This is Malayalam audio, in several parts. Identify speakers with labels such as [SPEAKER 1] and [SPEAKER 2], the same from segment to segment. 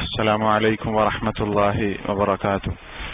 [SPEAKER 1] السلام عليكم ورحمة الله وبركاته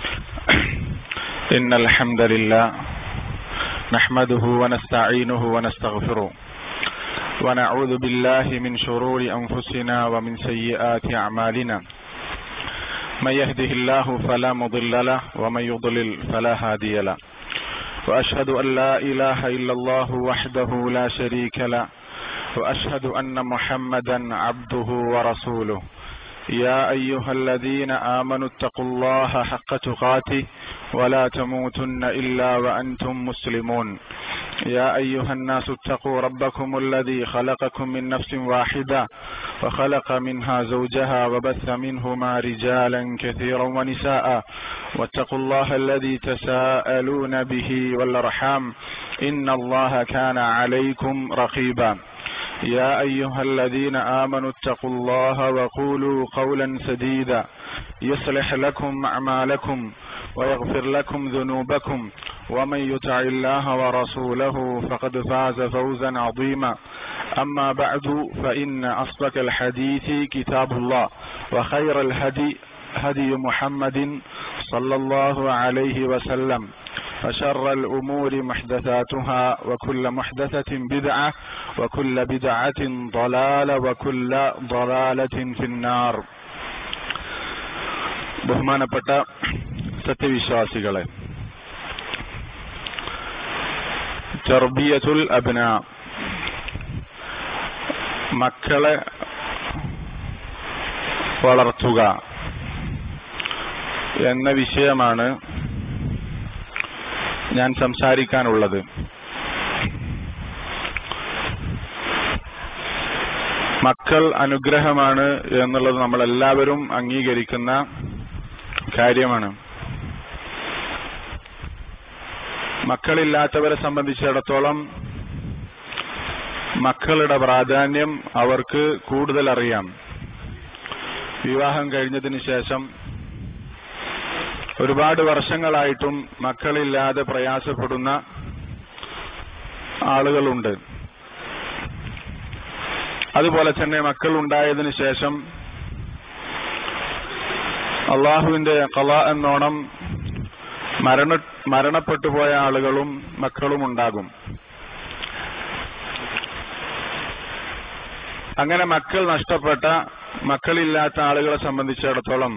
[SPEAKER 1] إن الحمد لله نحمده ونستعينه ونستغفره ونعوذ بالله من شرور أنفسنا ومن سيئات أعمالنا من يهده الله فلا مضل له ومن يضلل فلا هادي له وأشهد أن لا إله إلا الله وحده لا شريك له وأشهد أن محمدا عبده ورسوله يا أيها الذين آمنوا اتقوا الله حق تقاته ولا تموتن إلا وأنتم مسلمون يا أيها الناس اتقوا ربكم الذي خلقكم من نفس واحدة وخلق منها زوجها وبث منهما رجالا كثيرا ونساء واتقوا الله الذي تساءلون به والأرحام إن الله كان عليكم رقيبا يا أيها الذين آمنوا اتقوا الله وقولوا قولا سديدا يصلح لكم أعمالكم ويغفر لكم ذنوبكم ومن يطع الله ورسوله فقد فاز فوزا عظيما أما بعد فإن أصدق الحديث كتاب الله وخير الهدي هدي محمد صلى الله عليه وسلم وشر الأمور محدثاتها وكل محدثة بدعة وكل بدعة ضلالة وكل ضلالة في النار ബഹുമാനപ്പെട്ട സത്യവിശ്വാസികളെ ചർബിയത്തുൽ അബ്ന മക്കളെ വളർത്തുക എന്ന വിഷയമാണ് ഞാൻ സംസാരിക്കാനുള്ളത് മക്കൾ അനുഗ്രഹമാണ് എന്നുള്ളത് നമ്മൾ എല്ലാവരും അംഗീകരിക്കുന്ന കാര്യമാണ് മക്കളില്ലാത്തവരെ സംബന്ധിച്ചിടത്തോളം മക്കളുടെ പ്രാധാന്യം അവർക്ക് കൂടുതൽ അറിയാം വിവാഹം കഴിഞ്ഞതിന് ശേഷം ഒരുപാട് വർഷങ്ങളായിട്ടും മക്കളില്ലാതെ പ്രയാസപ്പെടുന്ന ആളുകളുണ്ട് അതുപോലെ തന്നെ മക്കൾ ഉണ്ടായതിനു ശേഷം അള്ളാഹുവിന്റെ കല എന്നോണം മരണ മരണപ്പെട്ടു പോയ ആളുകളും മക്കളും ഉണ്ടാകും അങ്ങനെ മക്കൾ നഷ്ടപ്പെട്ട മക്കളില്ലാത്ത ആളുകളെ സംബന്ധിച്ചിടത്തോളം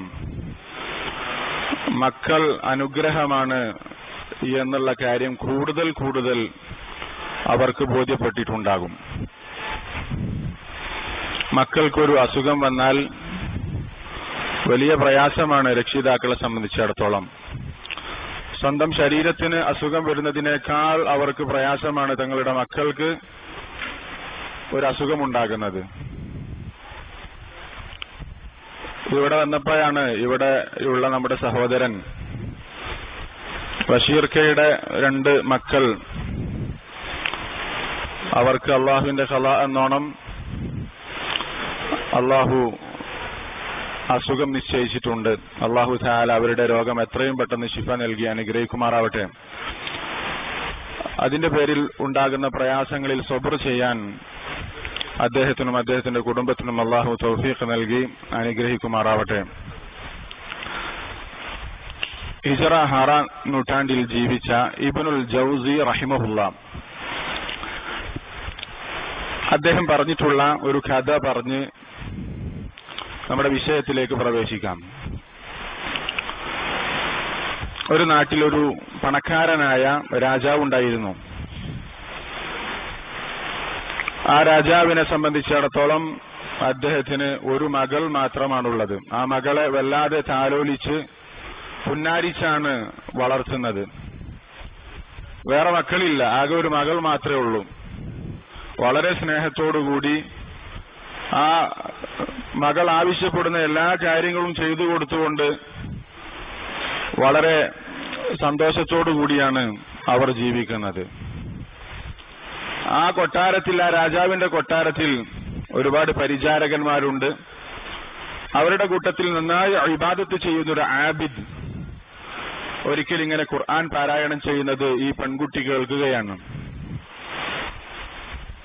[SPEAKER 1] മക്കൾ അനുഗ്രഹമാണ് എന്നുള്ള കാര്യം കൂടുതൽ കൂടുതൽ അവർക്ക് ബോധ്യപ്പെട്ടിട്ടുണ്ടാകും മക്കൾക്കൊരു അസുഖം വന്നാൽ വലിയ പ്രയാസമാണ് രക്ഷിതാക്കളെ സംബന്ധിച്ചിടത്തോളം സ്വന്തം ശരീരത്തിന് അസുഖം വരുന്നതിനേക്കാൾ അവർക്ക് പ്രയാസമാണ് തങ്ങളുടെ മക്കൾക്ക് ഒരു അസുഖമുണ്ടാകുന്നത് ഇവിടെ വന്നപ്പോഴാണ് ഇവിടെ ഉള്ള നമ്മുടെ സഹോദരൻ ബഷീർ കയുടെ രണ്ട് മക്കൾ അവർക്ക് അള്ളാഹുവിന്റെ കല എന്നോണം അള്ളാഹു അസുഖം നിശ്ചയിച്ചിട്ടുണ്ട് അള്ളാഹു താല അവരുടെ രോഗം എത്രയും പെട്ടെന്ന് ശിഫ നൽകി അനുഗ്രഹിക്കുമാറാവട്ടെ അതിന്റെ പേരിൽ ഉണ്ടാകുന്ന പ്രയാസങ്ങളിൽ സൊബർ ചെയ്യാൻ അദ്ദേഹത്തിനും അദ്ദേഹത്തിന്റെ കുടുംബത്തിനും അള്ളാഹു തൗഫീഖ് നൽകി അനുഗ്രഹിക്കുമാറാവട്ടെ ഹിജറ ഹാറാം നൂറ്റാണ്ടിൽ ജീവിച്ച ഇബനുൽ ജൌസി റഹിമഹുല്ല അദ്ദേഹം പറഞ്ഞിട്ടുള്ള ഒരു കഥ പറഞ്ഞ് നമ്മുടെ വിഷയത്തിലേക്ക് പ്രവേശിക്കാം ഒരു നാട്ടിലൊരു പണക്കാരനായ രാജാവ് ഉണ്ടായിരുന്നു ആ രാജാവിനെ സംബന്ധിച്ചിടത്തോളം അദ്ദേഹത്തിന് ഒരു മകൾ മാത്രമാണുള്ളത് ആ മകളെ വല്ലാതെ താലോലിച്ച് പുന്നാരിച്ചാണ് വളർത്തുന്നത് വേറെ മക്കളില്ല ആകെ ഒരു മകൾ മാത്രമേ ഉള്ളൂ വളരെ സ്നേഹത്തോടുകൂടി ആ മകൾ ആവശ്യപ്പെടുന്ന എല്ലാ കാര്യങ്ങളും ചെയ്തു കൊടുത്തുകൊണ്ട് വളരെ സന്തോഷത്തോടു കൂടിയാണ് അവർ ജീവിക്കുന്നത് ആ കൊട്ടാരത്തിൽ ആ രാജാവിന്റെ കൊട്ടാരത്തിൽ ഒരുപാട് പരിചാരകന്മാരുണ്ട് അവരുടെ കൂട്ടത്തിൽ നന്നായി ഇബാദത്ത് ചെയ്യുന്ന ഒരു ആബിദ് ഒരിക്കൽ ഇങ്ങനെ ഖുർആൻ പാരായണം ചെയ്യുന്നത് ഈ പെൺകുട്ടി കേൾക്കുകയാണ്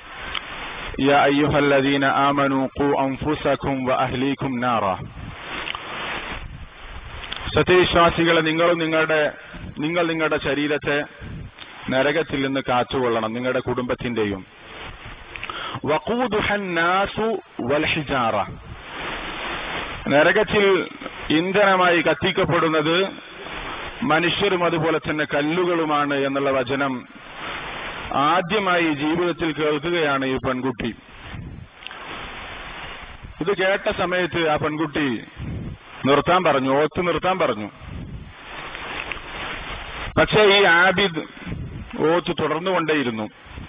[SPEAKER 1] يا أيها الذين آمنوا قوا أنفسكم وأهليكم نارا സത്യവിശ്വാസികളെ നിങ്ങളും നിങ്ങളുടെ നിങ്ങൾ നിങ്ങളുടെ ശരീരത്തെ നരകത്തിൽ നിന്ന് കാത്തുകൊള്ളണം നിങ്ങളുടെ കുടുംബത്തിന്റെയും വഖൂദുഹന്നാസു വൽഹിജാറ നരകത്തിൽ ഇന്ധനമായി കത്തിക്കപ്പെടുന്നത് മനുഷ്യരും അതുപോലെ തന്നെ കല്ലുകളുമാണ് എന്നുള്ള വചനം ആദ്യമായി ജീവിതത്തിൽ കേൾക്കുകയാണ് ഈ പെൺകുട്ടി ഇത് കേട്ട സമയത്ത് ആ പെൺകുട്ടി നിർത്താൻ പറഞ്ഞു ഓത്ത് നിർത്താൻ പറഞ്ഞു പക്ഷേ ഈ ആബിദ് ഓത്ത് തുടർന്നുകൊണ്ടേയിരുന്നു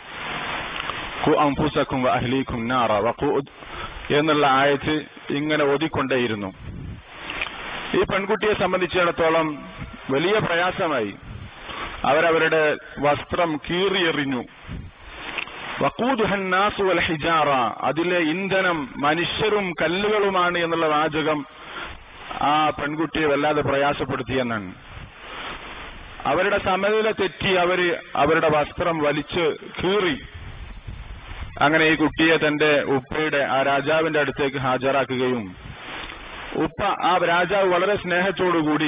[SPEAKER 1] കു അംഫുസക്കും അഹ്ലീക്കും നാറ വഖൂദ് എന്നുള്ള ആയത്ത് ഇങ്ങനെ ഓതിക്കൊണ്ടേയിരുന്നു ഈ പെൺകുട്ടിയെ സംബന്ധിച്ചിടത്തോളം വലിയ പ്രയാസമായി അവരവരുടെ വസ്ത്രം കീറിയെറിഞ്ഞു വക്കൂദുഹന്നാസു വൽ ഹിജാറ അതിലെ ഇന്ധനം മനുഷ്യരും കല്ലുകളുമാണ് എന്നുള്ള വാചകം ആ പെൺകുട്ടിയെ വല്ലാതെ പ്രയാസപ്പെടുത്തിയെന്നാണ് അവരുടെ സമനില തെറ്റി അവര് അവരുടെ വസ്ത്രം വലിച്ച് കീറി അങ്ങനെ ഈ കുട്ടിയെ തന്റെ ഉപ്പയുടെ ആ രാജാവിന്റെ അടുത്തേക്ക് ഹാജരാക്കുകയും ഉപ്പ ആ രാജാവ് വളരെ സ്നേഹത്തോടുകൂടി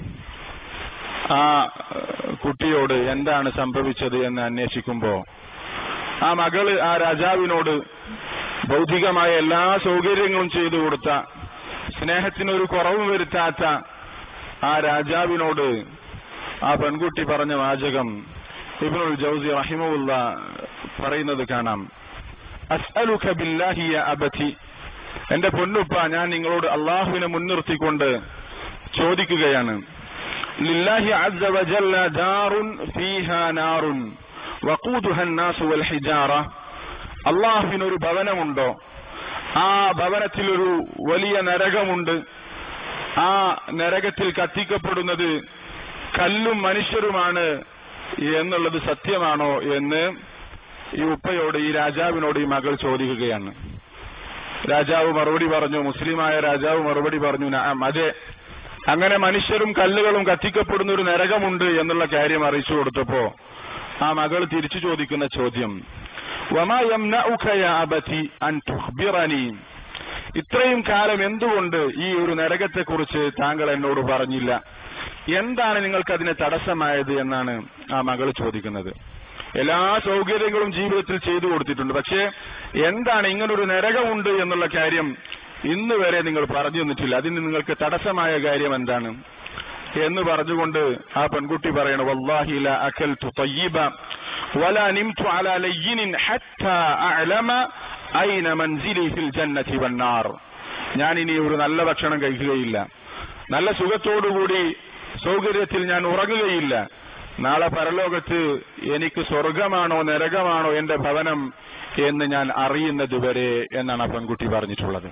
[SPEAKER 1] ആ കുട്ടിയോട് എന്താണ് സംഭവിച്ചത് എന്ന് അന്വേഷിക്കുമ്പോ ആ മകള് ആ രാജാവിനോട് ഭൗതികമായ എല്ലാ സൗകര്യങ്ങളും ചെയ്തു കൊടുത്ത സ്നേഹത്തിനൊരു കുറവും വരുത്താത്ത ആ രാജാവിനോട് ആ പെൺകുട്ടി പറഞ്ഞ വാചകം ഇബ്നുൽ ജൗസി റഹിമുല്ല പറയുന്നത് കാണാം അസ്അലുക ബില്ലാഹി യ അബതി എന്റെ പൊന്നുപ്പ ഞാൻ നിങ്ങളോട് അള്ളാഹുവിനെ മുൻനിർത്തിക്കൊണ്ട് ചോദിക്കുകയാണ് ലില്ലാഹി അസ്സ വജല്ല ദാറുൻ ഫീഹാ നാറുൻ വഖൂദുഹ الناس والحجارة അള്ളാഹുവിനൊരു ഭവനമുണ്ടോ ആ ഭവനത്തിൽ ഒരു വലിയ നരകമുണ്ട് ആ നരകത്തിൽ കത്തിക്കപ്പെടുന്നത് കല്ലും മനുഷ്യരുമാണ് എന്നുള്ളത് സത്യമാണോ എന്ന് ഈ ഉപ്പയോട് ഈ രാജാവിനോട് ഈ മകൾ ചോദിക്കുകയാണ് രാജാവ് മറുപടി പറഞ്ഞു മുസ്ലിമായ രാജാവ് മറുപടി പറഞ്ഞു നഅം അതെ അങ്ങനെ മനുഷ്യരും കല്ലുകളും കത്തിക്കപ്പെടുന്ന ഒരു നരകമുണ്ട് എന്നുള്ള കാര്യം അറിയിച്ചു കൊടുത്തപ്പോ ആ മകൾ തിരിച്ചു ചോദിക്കുന്ന ചോദ്യം വമാ യംനഉക യാ അബതി അൻ തുഖ്ബിറനി ഇത്രയും കാലം എന്തുകൊണ്ട് ഈ ഒരു നരകത്തെക്കുറിച്ച് താങ്കൾ എന്നോട് പറഞ്ഞില്ല എന്താണ് നിങ്ങൾക്ക് അതിന് തടസ്സമായത് എന്നാണ് ആ മകൾ ചോദിക്കുന്നത് എല്ലാ സൗകര്യങ്ങളും ജീവിതത്തിൽ ചെയ്തു കൊടുത്തിട്ടുണ്ട് പക്ഷേ എന്താണ് ഇങ്ങനൊരു നരകമുണ്ട് എന്നുള്ള കാര്യം ഇന്ന് വരെ നിങ്ങൾ പറഞ്ഞു തന്നിട്ടില്ല അതിന് നിങ്ങൾക്ക് തടസ്സമായ കാര്യം എന്താണ് എന്ന് പറഞ്ഞുകൊണ്ട് ആ പെൺകുട്ടി പറയണ വല്ലാഹി ലാ അകൽതു തയ്യിബ വലാ നിംതു അലാ ലയ്യിനിൻ ഹത്താ അഅലമ ഐന മൻസിലി ഫിൽ ജന്നതി വന്നാർ ഞാൻ ഇനി ഒരു നല്ല ഭക്ഷണം കഴിക്കുകയില്ല നല്ല സുഖത്തോടുകൂടി സൗകര്യത്തിൽ ഞാൻ ഉറങ്ങുകയില്ല നാളെ പരലോകത്ത് എനിക്ക് സ്വർഗമാണോ നരകമാണോ എന്റെ ഭവനം എന്ന് ഞാൻ അറിയുന്നത് വരെ എന്നാണ് ആ പെൺകുട്ടി പറഞ്ഞിട്ടുള്ളത്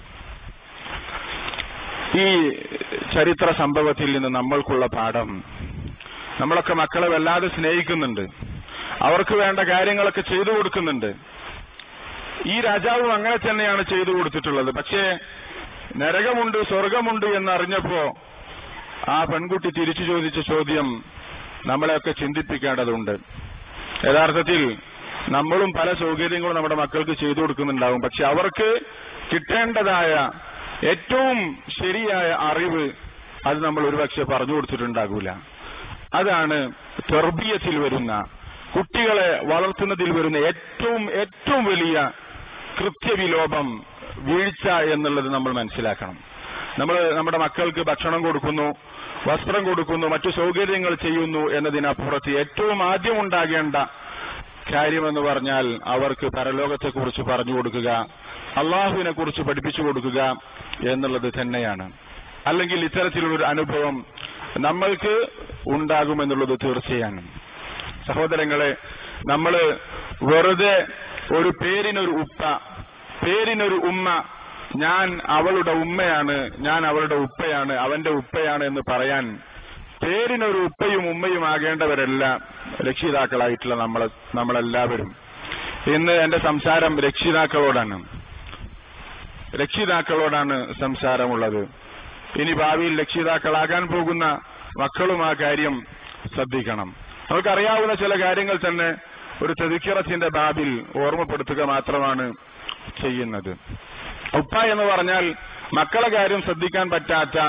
[SPEAKER 1] ഈ ചരിത്ര സംഭവത്തിൽ നിന്ന് നമ്മൾക്കുള്ള പാഠം നമ്മളൊക്കെ മക്കളെ വല്ലാതെ സ്നേഹിക്കുന്നുണ്ട് അവർക്ക് വേണ്ട കാര്യങ്ങളൊക്കെ ചെയ്തു കൊടുക്കുന്നുണ്ട് ഈ രാജാവും അങ്ങനെ തന്നെയാണ് ചെയ്തു കൊടുത്തിട്ടുള്ളത് പക്ഷേ നരകമുണ്ട് സ്വർഗമുണ്ട് എന്നറിഞ്ഞപ്പോ ആ പെൺകുട്ടി തിരിച്ചു ചോദിച്ച ചോദ്യം നമ്മളെയൊക്കെ ചിന്തിപ്പിക്കേണ്ടതുണ്ട് യഥാർത്ഥത്തിൽ നമ്മളും പല സൗകര്യങ്ങളും നമ്മുടെ മക്കൾക്ക് ചെയ്തു കൊടുക്കുന്നുണ്ടാവും പക്ഷെ അവർക്ക് കിട്ടേണ്ടതായ ഏറ്റവും ശരിയായ അറിവ് അത് നമ്മൾ ഒരുപക്ഷെ പറഞ്ഞു കൊടുത്തിട്ടുണ്ടാകൂല അതാണ് തെർബീയത്തിൽ വരുന്ന കുട്ടികളെ വളർത്തുന്നതിൽ വരുന്ന ഏറ്റവും ഏറ്റവും വലിയ കൃത്യവിലോപം വീഴ്ച എന്നുള്ളത് നമ്മൾ മനസ്സിലാക്കണം നമ്മൾ നമ്മുടെ മക്കൾക്ക് ഭക്ഷണം കൊടുക്കുന്നു വസ്ത്രം കൊടുക്കുന്നു മറ്റു സൗകര്യങ്ങൾ ചെയ്യുന്നു എന്നതിനപ്പുറത്ത് ഏറ്റവും ആദ്യം ഉണ്ടാകേണ്ട കാര്യമെന്ന് പറഞ്ഞാൽ അവർക്ക് പരലോകത്തെക്കുറിച്ച് പറഞ്ഞു കൊടുക്കുക അള്ളാഹുവിനെ കുറിച്ച് പഠിപ്പിച്ചു കൊടുക്കുക എന്നുള്ളത് തന്നെയാണ് അല്ലെങ്കിൽ ഇത്തരത്തിലുള്ളൊരു അനുഭവം നമ്മൾക്ക് ഉണ്ടാകുമെന്നുള്ളത് തീർച്ചയാണ് സഹോദരങ്ങളെ നമ്മള് വെറുതെ ഒരു പേരിനൊരു ഉപ്പ പേരിനൊരു ഉമ്മ ഞാൻ അവളുടെ ഉമ്മയാണ് ഞാൻ അവളുടെ ഉപ്പയാണ് അവന്റെ ഉപ്പയാണ് എന്ന് പറയാൻ പേരിനൊരു ഉപ്പയും ഉമ്മയും ആകേണ്ടവരല്ല രക്ഷിതാക്കളായിട്ടുള്ള നമ്മളെ നമ്മളെല്ലാവരും ഇന്ന് എന്റെ സംസാരം രക്ഷിതാക്കളോടാണ് രക്ഷിതാക്കളോടാണ് സംസാരമുള്ളത് ഇനി ഭാവിയിൽ രക്ഷിതാക്കളാകാൻ പോകുന്ന മക്കളും ആ കാര്യം ശ്രദ്ധിക്കണം നമുക്കറിയാവുന്ന ചില കാര്യങ്ങൾ തന്നെ ഒരു തെതുക്കിറച്ചിന്റെ ബാബിൽ ഓർമ്മപ്പെടുത്തുക മാത്രമാണ് ചെയ്യുന്നത് ഉപ്പ എന്ന് പറഞ്ഞാൽ മക്കളെ കാര്യം ശ്രദ്ധിക്കാൻ പറ്റാത്ത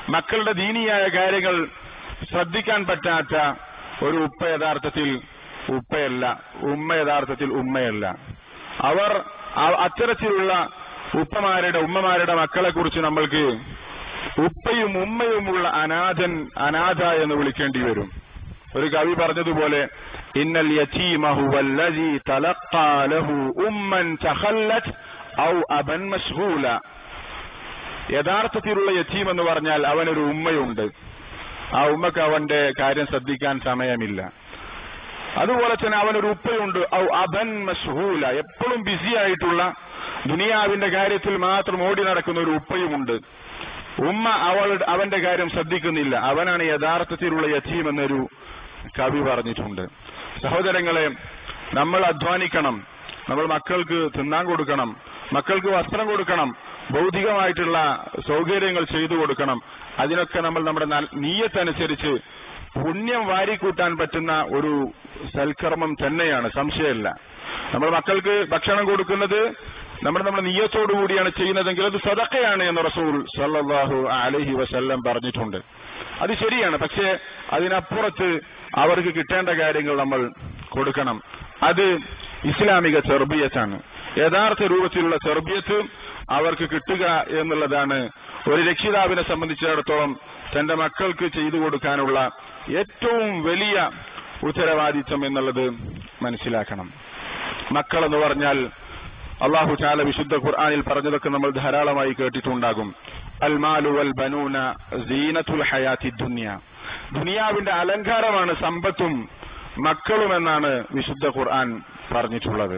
[SPEAKER 1] മക്കളുടെ ദീനിയായ കാര്യങ്ങൾ ശ്രദ്ധിക്കാൻ പറ്റാത്ത ഒരു ഉപ്പ യഥാർത്ഥത്തിൽ ഉപ്പയല്ല ഉമ്മ യഥാർത്ഥത്തിൽ ഉമ്മയല്ല അവർ അ- അത്തരത്തിലുള്ള ഉപ്പമാരുടെ ഉമ്മമാരുടെ മക്കളെ കുറിച്ച് നമ്മൾക്ക് ഉപ്പയും ഉമ്മയുമുള്ള അനാഥൻ അനാഥ എന്ന് വിളിക്കേണ്ടി വരും ഒരു കവി പറഞ്ഞതുപോലെ ഇന്നൽ യതീമ ഹുവല്ലദീ തലഖാ ലഹു ഉമ്മൻ തഖല്ലത് ഔ അബൻ മശ്ഗൂല യഥാർത്ഥത്തിലുള്ള യതീം എന്ന് പറഞ്ഞാൽ അവനൊരു ഉമ്മയുണ്ട് ആ ഉമ്മക്ക് അവന്റെ കാര്യം ശ്രദ്ധിക്കാൻ സമയമില്ല അതുപോലെ തന്നെ അവനൊരു ഉപ്പയുണ്ട് ഔ അബൻ മശ്ഹൂല എപ്പോഴും ബിസി ആയിട്ടുള്ള ദുനിയാവിന്റെ കാര്യത്തിൽ മാത്രം ഓടി നടക്കുന്ന ഒരു ഉപ്പയുമുണ്ട് ഉമ്മ അവളുടെ അവന്റെ കാര്യം ശ്രദ്ധിക്കുന്നില്ല അവനാണ് യഥാർത്ഥത്തിലുള്ള യതീം എന്നൊരു കവി പറഞ്ഞിട്ടുണ്ട് സഹോദരങ്ങളെ നമ്മൾ അധ്വാനിക്കണം നമ്മൾ മക്കൾക്ക് തിന്നാൻ കൊടുക്കണം മക്കൾക്ക് വസ്ത്രം കൊടുക്കണം ഭൗതികമായിട്ടുള്ള സൗകര്യങ്ങൾ ചെയ്തു കൊടുക്കണം അതിനൊക്കെ നമ്മൾ നമ്മുടെ നൽ- നീയത്തനുസരിച്ച് പുണ്യം വാരിക്കൂട്ടാൻ പറ്റുന്ന ഒരു സൽക്കർമ്മം തന്നെയാണ് സംശയമില്ല നമ്മൾ മക്കൾക്ക് ഭക്ഷണം കൊടുക്കുന്നത് നമ്മൾ നമ്മുടെ നീയത്തോടു കൂടിയാണ് ചെയ്യുന്നതെങ്കിൽ അത് സദക്കയാണ് എന്ന് റസൂൽ സല്ലല്ലാഹു അലൈഹി വസല്ലം പറഞ്ഞിട്ടുണ്ട് അത് ശരിയാണ് പക്ഷേ അതിനപ്പുറത്ത് അവർക്ക് കിട്ടേണ്ട കാര്യങ്ങൾ നമ്മൾ കൊടുക്കണം അത് ഇസ്ലാമിക ചെർബിയത്താണ് യഥാർത്ഥ രൂപത്തിലുള്ള ചെർബിയത്ത് അവർക്ക് കിട്ടുക എന്നുള്ളതാണ് ഒരു രക്ഷിതാവിനെ സംബന്ധിച്ചിടത്തോളം തന്റെ മക്കൾക്ക് ചെയ്തു കൊടുക്കാനുള്ള ഏറ്റവും വലിയ ഉത്തരവാദിത്വം എന്നുള്ളത് മനസ്സിലാക്കണം മക്കൾ എന്ന് പറഞ്ഞാൽ അള്ളാഹു ചാല വിശുദ്ധ ഖുർആനിൽ പറഞ്ഞതൊക്കെ നമ്മൾ ധാരാളമായി കേട്ടിട്ടുണ്ടാകും അൽ മാലു വൽ ബനൂന സീനത്തുൽ ഹയാത്തി ദുനിയ ദുനിയാവിന്റെ അലങ്കാരമാണ് സമ്പത്തും മക്കളും എന്നാണ് വിശുദ്ധ ഖുർആൻ പറഞ്ഞിട്ടുള്ളത്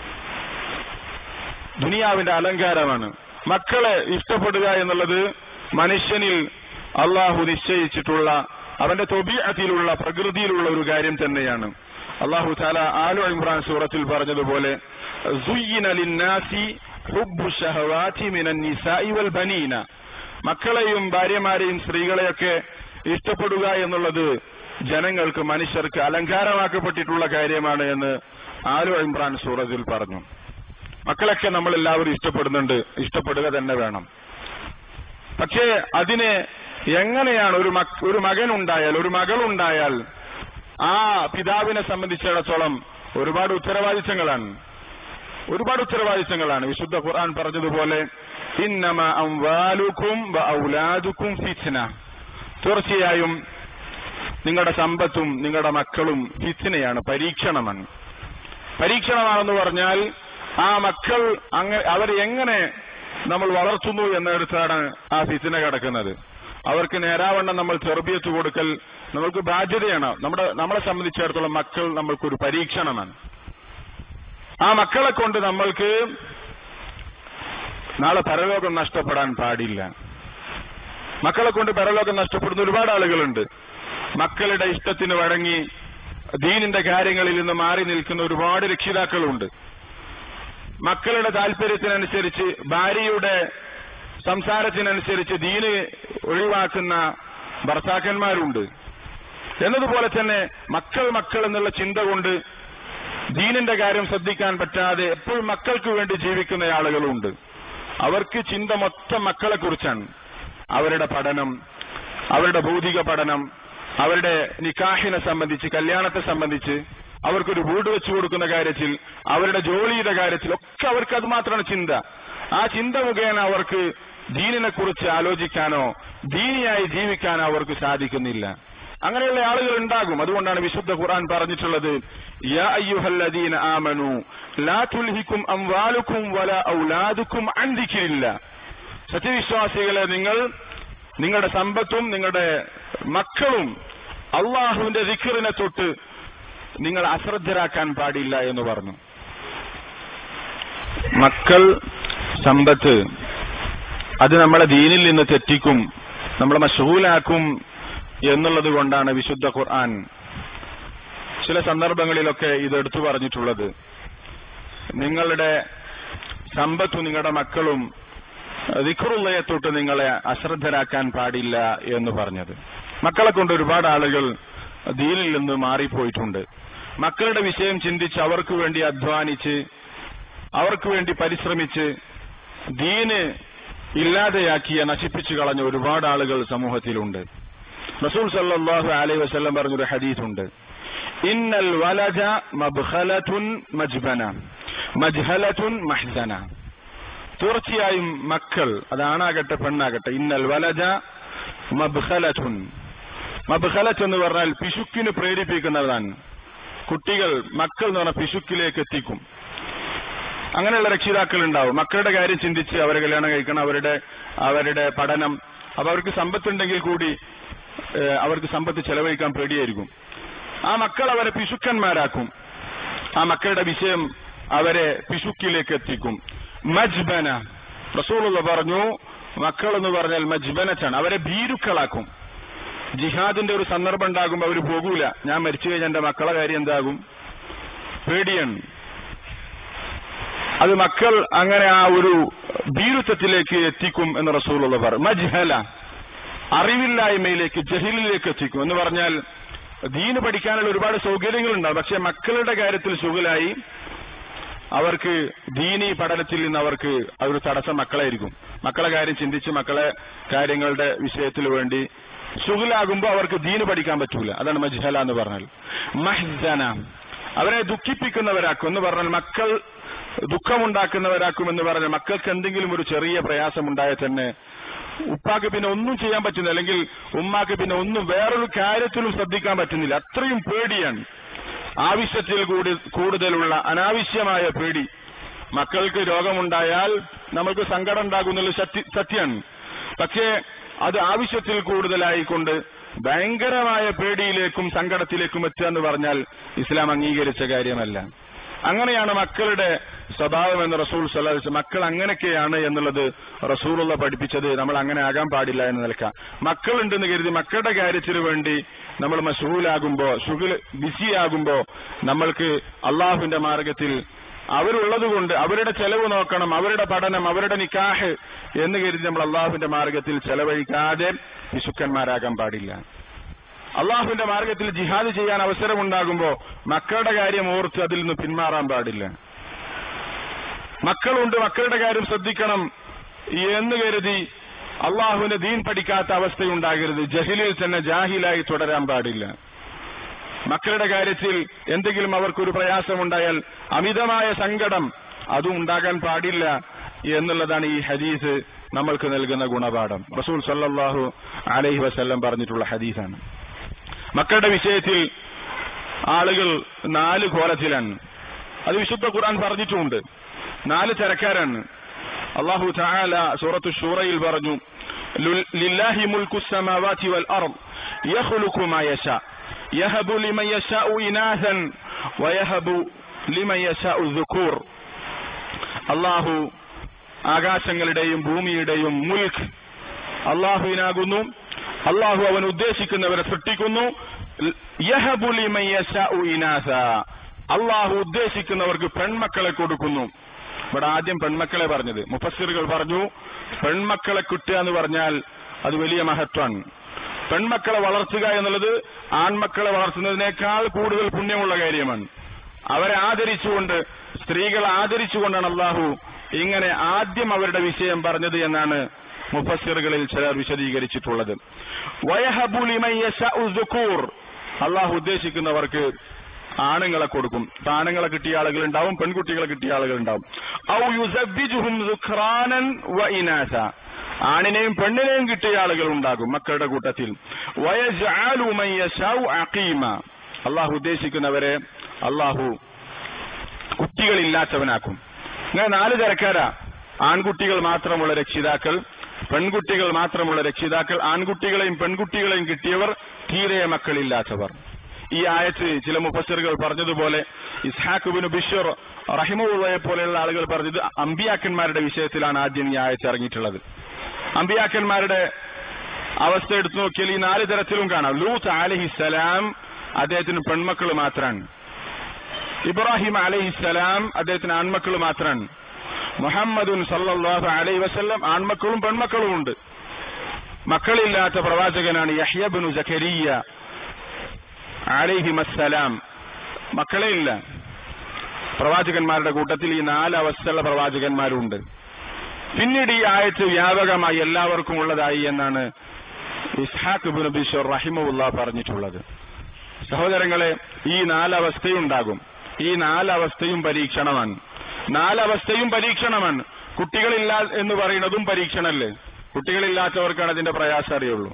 [SPEAKER 1] ദുനിയാവിന്റെ അലങ്കാരമാണ് മക്കളെ ഇഷ്ടപ്പെടുക എന്നുള്ളത് മനുഷ്യനിൽ അള്ളാഹു നിശ്ചയിച്ചിട്ടുള്ള അവന്റെ തൊബിയത്തിലുള്ള പ്രകൃതിയിലുള്ള ഒരു കാര്യം തന്നെയാണ് അള്ളാഹു താല ആലു ഇമ്രാൻ സൂറത്തിൽ പറഞ്ഞതുപോലെ സുയ്യിന ലിന്നാസി ഹുബ്ബു ശഹവാതി മിനൻ നിസാഇ വൽ ബനീന മക്കളെയും ഭാര്യമാരെയും സ്ത്രീകളെയൊക്കെ ഇഷ്ടപ്പെടുക എന്നുള്ളത് ജനങ്ങൾക്ക് മനുഷ്യർക്ക് അലങ്കാരമാക്കപ്പെട്ടിട്ടുള്ള കാര്യമാണ് എന്ന് ആലു ഇമ്രാൻ സൂറത്തിൽ പറഞ്ഞു മക്കളൊക്കെ നമ്മൾ എല്ലാവരും ഇഷ്ടപ്പെടുന്നുണ്ട് ഇഷ്ടപ്പെടുക തന്നെ വേണം പക്ഷേ അതിനെ എങ്ങനെയാണ് ഒരു മക് ഒരു മകൻ ഉണ്ടായാൽ ഒരു മകൾ ഉണ്ടായാൽ ആ പിതാവിനെ സംബന്ധിച്ചിടത്തോളം ഒരുപാട് ഉത്തരവാദിത്തങ്ങളാണ് ഒരുപാട് ഉത്തരവാദിത്തങ്ങളാണ് വിശുദ്ധ ഖുർആൻ പറഞ്ഞതുപോലെ ഇന്നമ അംവാലുക്കും വ ഔലാദുക്കും ഫിത്ന തീർച്ചയായും നിങ്ങളുടെ സമ്പത്തും നിങ്ങളുടെ മക്കളും ഫിത്നയാണ് പരീക്ഷണമാണ് പരീക്ഷണമാണെന്ന് പറഞ്ഞാൽ ആ മക്കൾ അങ്ങ അവർ എങ്ങനെ നമ്മൾ വളർത്തുന്നു എന്നിടത്താണ് ആ ഫിത്തിന കിടക്കുന്നത് അവർക്ക് നേരാവണ്ണം നമ്മൾ ചെറുബിയത്ത് കൊടുക്കൽ നമ്മൾക്ക് ബാധ്യതയാണ് നമ്മുടെ നമ്മളെ സംബന്ധിച്ചിടത്തോളം മക്കൾ നമ്മൾക്കൊരു പരീക്ഷണമാണ് ആ മക്കളെ കൊണ്ട് നമ്മൾക്ക് നാളെ പരലോകം നഷ്ടപ്പെടാൻ പാടില്ല മക്കളെ കൊണ്ട് പരലോകം നഷ്ടപ്പെടുന്ന ഒരുപാട് ആളുകളുണ്ട് മക്കളുടെ ഇഷ്ടത്തിന് വഴങ്ങി ദീനിന്റെ കാര്യങ്ങളിൽ നിന്ന് മാറി നിൽക്കുന്ന ഒരുപാട് രക്ഷിതാക്കളുണ്ട് മക്കളുടെ താല്പര്യത്തിനനുസരിച്ച് ഭാര്യയുടെ സംസാരത്തിനനുസരിച്ച് ദീന് ഒഴിവാക്കുന്ന ഭർത്താക്കന്മാരുണ്ട് എന്നതുപോലെ തന്നെ മക്കൾ മക്കൾ എന്നുള്ള ചിന്ത കൊണ്ട് ദീനിന്റെ കാര്യം ശ്രദ്ധിക്കാൻ പറ്റാതെ എപ്പോഴും മക്കൾക്ക് വേണ്ടി ജീവിക്കുന്ന ആളുകളുണ്ട് അവർക്ക് ചിന്ത മൊത്തം മക്കളെ കുറിച്ചാണ് അവരുടെ പഠനം അവരുടെ ഭൗതിക പഠനം അവരുടെ നിക്കാഹിനെ സംബന്ധിച്ച് കല്യാണത്തെ സംബന്ധിച്ച് അവർക്കൊരു വീട് വെച്ചു കൊടുക്കുന്ന കാര്യത്തിൽ അവരുടെ ജോലിയുടെ കാര്യത്തിൽ ഒക്കെ അവർക്ക് അത് മാത്രമാണ് ചിന്ത ആ ചിന്ത മുഖേന അവർക്ക് ദീനിനെ കുറിച്ച് ആലോചിക്കാനോ ദീനിയായി ജീവിക്കാനോ അവർക്ക് സാധിക്കുന്നില്ല അങ്ങനെയുള്ള ആളുകൾ ഉണ്ടാകും അതുകൊണ്ടാണ് വിശുദ്ധ ഖുർആൻ പറഞ്ഞിട്ടുള്ളത് യാ അയ്യുഹല്ലദീന ആമനു ലാ തുൽഹിക്കും അംവാലുക്കും വല ഔലാദുക്കും അൻ ദിക്രില്ല സത്യവിശ്വാസികളെ നിങ്ങൾ നിങ്ങളുടെ സമ്പത്തും നിങ്ങളുടെ മക്കളും അള്ളാഹുവിന്റെ ദിഖറിനെ തൊട്ട് നിങ്ങൾ അശ്രദ്ധരാക്കാൻ പാടില്ല എന്ന് പറഞ്ഞു മക്കൾ സമ്പത്ത് അത് നമ്മളെ ദീനിൽ നിന്ന് തെറ്റിക്കും നമ്മളെ മഷൂലാക്കും എന്നുള്ളത് കൊണ്ടാണ് വിശുദ്ധ ഖുർആൻ ചില സന്ദർഭങ്ങളിലൊക്കെ ഇത് എടുത്തു പറഞ്ഞിട്ടുള്ളത് നിങ്ങളുടെ സമ്പത്തും നിങ്ങളുടെ മക്കളും ദിഖറുള്ളയെ തൊട്ട് നിങ്ങളെ അശ്രദ്ധരാക്കാൻ പാടില്ല എന്ന് പറഞ്ഞത് മക്കളെ കൊണ്ട് ഒരുപാട് ആളുകൾ ദീനിൽ നിന്ന് മാറിപ്പോയിട്ടുണ്ട് മക്കളുടെ വിഷയം ചിന്തിച്ച് അവർക്ക് വേണ്ടി അധ്വാനിച്ച് അവർക്ക് വേണ്ടി പരിശ്രമിച്ച് ദീന് ഇല്ലാതെയാക്കിയ നശിപ്പിച്ചു കളഞ്ഞ ഒരുപാട് ആളുകൾ സമൂഹത്തിലുണ്ട് റസൂൽ സല്ലല്ലാഹു അലൈഹി വസല്ലം പറഞ്ഞൊരു ഹദീസുണ്ട് ഇന്നൽ വലജ മബ്ഖലത്തുൻ മജ്ബന മജ്ഹലത്തുൻ മഹ്സന തീർച്ചയായും മക്കൾ അതാണാകട്ടെ പെണ്ണാകട്ടെ ഇന്നൽ വലജ മബ്ഖലത്തുൻ മബ്ഖലത്ത് എന്ന് പറഞ്ഞാൽ പിശുക്കിന് പ്രേരിപ്പിക്കുന്നതാണ് കുട്ടികൾ മക്കൾ എന്ന് പറഞ്ഞാൽ പിശുക്കിലേക്ക് എത്തിക്കും അങ്ങനെയുള്ള രക്ഷിതാക്കൾ ഉണ്ടാവും മക്കളുടെ കാര്യം ചിന്തിച്ച് അവരെ കല്യാണം കഴിക്കണം അവരുടെ അവരുടെ പഠനം അപ്പൊ അവർക്ക് സമ്പത്തുണ്ടെങ്കിൽ കൂടി ഏഹ്, അവർക്ക് സമ്പത്ത് ചെലവഴിക്കാൻ പേടിയായിരിക്കും ആ മക്കൾ അവരെ പിശുക്കന്മാരാക്കും ആ മക്കളുടെ വിഷയം അവരെ പിശുക്കിലേക്ക് എത്തിക്കും മജ്ബന റസൂലുള്ള പറഞ്ഞു മക്കൾ എന്ന് പറഞ്ഞാൽ മജ്ബനച്ചാണ് അവരെ ഭീരുക്കളാക്കും ജിഹാദിന്റെ ഒരു സന്ദർഭം ഉണ്ടാകുമ്പോൾ അവർ പോകൂല ഞാൻ മരിച്ചു കഴിഞ്ഞാൽ എന്റെ മക്കളെ കാര്യം എന്താകും പേടിയാണ് അത് മക്കൾ അങ്ങനെ ആ ഒരു ഭീരുത്വത്തിലേക്ക് എത്തിക്കും എന്ന് റസൂലുള്ള പറഞ്ഞു മജ്ഹല അറിവില്ലായ്മയിലേക്ക് ജഹിലിലേക്ക് എത്തിക്കും എന്ന് പറഞ്ഞാൽ ദീന് പഠിക്കാനുള്ള ഒരുപാട് സൗകര്യങ്ങളുണ്ടാവും പക്ഷെ മക്കളുടെ കാര്യത്തിൽ സുഖലായി അവർക്ക് ദീനി പഠനത്തിൽ നിന്ന് അവർക്ക് അതൊരു തടസ്സം മക്കളായിരിക്കും മക്കളെ കാര്യം ചിന്തിച്ച് മക്കളെ കാര്യങ്ങളുടെ വിഷയത്തിൽ വേണ്ടി സുഖലാകുമ്പോൾ അവർക്ക് ദീന് പഠിക്കാൻ പറ്റൂല അതാണ് മജ്ഹല എന്ന് പറഞ്ഞാൽ മഹ്സന അവരെ ദുഃഖിപ്പിക്കുന്നവരാക്കും എന്ന് പറഞ്ഞാൽ മക്കൾ ദുഃഖമുണ്ടാക്കുന്നവരാക്കും എന്ന് പറഞ്ഞാൽ മക്കൾക്ക് എന്തെങ്കിലും ഒരു ചെറിയ പ്രയാസം ഉണ്ടായാൽ തന്നെ ഉപ്പാക്ക് പിന്നെ ഒന്നും ചെയ്യാൻ പറ്റുന്നില്ല അല്ലെങ്കിൽ ഉമ്മാക്ക് പിന്നെ ഒന്നും വേറൊരു കാര്യത്തിലും ശ്രദ്ധിക്കാൻ പറ്റുന്നില്ല അത്രയും പേടിയാണ് ആവശ്യത്തിൽ കൂടി കൂടുതലുള്ള അനാവശ്യമായ പേടി മക്കൾക്ക് രോഗമുണ്ടായാൽ നമ്മൾക്ക് സങ്കടം ഉണ്ടാകുന്നുള്ള സത്യ സത്യമാണ് പക്ഷേ അത് ആവശ്യത്തിൽ കൂടുതലായിക്കൊണ്ട് ഭയങ്കരമായ പേടിയിലേക്കും സങ്കടത്തിലേക്കും എത്തുക എന്ന് പറഞ്ഞാൽ ഇസ്ലാം അംഗീകരിച്ച കാര്യമല്ല അങ്ങനെയാണ് മക്കളുടെ സ്വഭാവം എന്ന് റസൂൽ സല്ലാസ് മക്കൾ അങ്ങനെയൊക്കെയാണ് എന്നുള്ളത് റസൂലുള്ള പഠിപ്പിച്ചത് നമ്മൾ അങ്ങനെ ആകാൻ പാടില്ല എന്ന് നിൽക്കാം മക്കളുണ്ടെന്ന് കരുതി മക്കളുടെ കാര്യത്തിന് വേണ്ടി നമ്മൾ മഷൂലാകുമ്പോ ഷുഗിൽ ബിസിയാകുമ്പോ നമ്മൾക്ക് അള്ളാഹുവിന്റെ മാർഗത്തിൽ അവരുള്ളത് കൊണ്ട് അവരുടെ ചെലവ് നോക്കണം അവരുടെ പഠനം അവരുടെ നിക്കാഹ് എന്ന് കരുതി നമ്മൾ അള്ളാഹുവിന്റെ മാർഗത്തിൽ ചെലവഴിക്കാതെ വിശുക്കന്മാരാകാൻ പാടില്ല അള്ളാഹുവിന്റെ മാർഗത്തിൽ ജിഹാദ് ചെയ്യാൻ അവസരമുണ്ടാകുമ്പോ മക്കളുടെ കാര്യം ഓർത്ത് അതിൽ നിന്ന് പിന്മാറാൻ പാടില്ല മക്കളുണ്ട് മക്കളുടെ കാര്യം ശ്രദ്ധിക്കണം എന്ന് കരുതി അള്ളാഹുവിന്റെ ദീൻ പഠിക്കാത്ത അവസ്ഥയുണ്ടാകരുത് ജഹിലിൽ തന്നെ ജാഹിലായി തുടരാൻ പാടില്ല മക്കളുടെ കാര്യത്തിൽ എന്തെങ്കിലും അവർക്കൊരു പ്രയാസമുണ്ടായാൽ അമിതമായ സങ്കടം അതും ഉണ്ടാകാൻ പാടില്ല എന്നുള്ളതാണ് ഈ ഹദീസ് നമ്മൾക്ക് നൽകുന്ന ഗുണപാഠം റസൂൽ സല്ലല്ലാഹു അലൈഹി വസല്ലം പറഞ്ഞിട്ടുള്ള ഹദീസാണ് മക്കളുടെ വിഷയത്തിൽ ആളുകൾ നാല് കോലത്തിലാണ് അത് വിശുദ്ധ ഖുർആൻ പറഞ്ഞിട്ടുമുണ്ട് നാല് തരക്കാരാണ് അള്ളാഹു തആല സൂറത്തു ഷൂറയിൽ പറഞ്ഞു "ലുൽ- ലില്ലാഹി മുൽക്കു السماوات والأرض يخلق ما يشاء يهب لمن يشاء إناثا ويهب لمن يشاء الذكور അള്ളാഹു ആകാശങ്ങളുടെയും ഭൂമിയുടെയും മുൽക്ക് അള്ളാഹുവിനാകുന്നു അള്ളാഹു അവൻ ഉദ്ദേശിക്കുന്നവരെ സൃഷ്ടിക്കുന്നു യഹബു ലിമൻ യശാഉ ഇനാസ അള്ളാഹു ഉദ്ദേശിക്കുന്നവർക്ക് പെൺമക്കളെ കൊടുക്കുന്നു ഇവിടെ ആദ്യം പെൺമക്കളെ പറഞ്ഞത് മുഫസ്സിറുകൾ പറഞ്ഞു പെൺമക്കളെ കിട്ടുക എന്ന് പറഞ്ഞാൽ അത് വലിയ മഹത്വമാണ് പെൺമക്കളെ വളർത്തുക എന്നുള്ളത് ആൺമക്കളെ വളർത്തുന്നതിനേക്കാൾ കൂടുതൽ പുണ്യമുള്ള കാര്യമാണ് അവരെ ആദരിച്ചുകൊണ്ട് സ്ത്രീകളെ ആദരിച്ചുകൊണ്ടാണ് അള്ളാഹു ഇങ്ങനെ ആദ്യം അവരുടെ വിഷയം പറഞ്ഞത് എന്നാണ് മുഫസ്സിറുകളിൽ ചിലർ വിശദീകരിച്ചിട്ടുള്ളത് വയഹബു ലിമൻ യശഉ ദുകൂർ അള്ളാഹു ഉദ്ദേശിക്കുന്നവർക്ക് ആണുങ്ങളെ കൊടുക്കും ഇപ്പൊ ആണുങ്ങളെ കിട്ടിയ ആളുകൾ ഉണ്ടാവും പെൺകുട്ടികളെ കിട്ടിയ ആളുകൾ ഉണ്ടാവും ഔ യുസബ്ബിജുഹും ദുഖ്റാനൻ വ ഇനാസ ആണിനെയും പെണ്ണിനെയും കിട്ടിയ ആളുകൾ ഉണ്ടാകും മക്കളുടെ കൂട്ടത്തിൽ വയജ്അലു മൻ യശാഉ അഖീമ അള്ളാഹു ഉദ്ദേശിക്കുന്നവരെ അള്ളാഹു കുട്ടികളില്ലാത്തവനാക്കും ഇങ്ങനെ നാല് തരക്കാരാ ആൺകുട്ടികൾ മാത്രമുള്ള രക്ഷിതാക്കൾ പെൺകുട്ടികൾ മാത്രമുള്ള രക്ഷിതാക്കൾ ആൺകുട്ടികളെയും പെൺകുട്ടികളെയും കിട്ടിയവർ തീരെ മക്കളില്ലാത്തവർ ഈ ആയത്ത് ചില മുഫസറുകൾ പറഞ്ഞതുപോലെ ഇസ്ഹാഖ് ബിൻ ബിഷർ റഹിമുള്ളയെ പോലെയുള്ള ആളുകൾ പറഞ്ഞത് അമ്പിയാക്കന്മാരുടെ വിഷയത്തിലാണ് ആദ്യം ഈ ആയത്ത് ഇറങ്ങിയിട്ടുള്ളത് അമ്പിയാക്കന്മാരുടെ അവസ്ഥ എടുത്തു നോക്കിയാൽ ഈ നാല് തരത്തിലും കാണാം ലൂത്ത് അലഹിസലാം അദ്ദേഹത്തിന് പെൺമക്കൾ മാത്രമാണ് ഇബ്രാഹിം അലഹിസലാം അദ്ദേഹത്തിന് ആൺമക്കൾ മാത്രമാണ് മുഹമ്മദുൻ സല്ലല്ലാഹു അലൈഹി വസല്ലം ആൺമക്കളും പെൺമക്കളും ഉണ്ട് മക്കളില്ലാത്ത പ്രവാചകനാണ് യഹ്യബിനു ജക്കരിയ അലൈഹിമസ്സലാം മക്കളെ ഇല്ല പ്രവാചകന്മാരുടെ കൂട്ടത്തിൽ ഈ നാല് അവസ്ഥയുള്ള പ്രവാചകന്മാരുണ്ട് പിന്നീട് ഈ ആയത്ത് വ്യാപകമായി എല്ലാവർക്കും ഉള്ളതായി എന്നാണ് ഇസ്ഹാഖ് ബിൻ ബിഷർ റഹിമുല്ല പറഞ്ഞിട്ടുള്ളത് സഹോദരങ്ങളെ ഈ നാലവസ്ഥയുണ്ടാകും ഈ നാലവസ്ഥയും പരീക്ഷണമാണ് നാലവസ്ഥയും പരീക്ഷണമാണ് കുട്ടികളില്ല എന്ന് പറയുന്നതും പരീക്ഷണല്ലേ കുട്ടികളില്ലാത്തവർക്കാണ് അതിന്റെ പ്രയാസം അറിയുള്ളൂ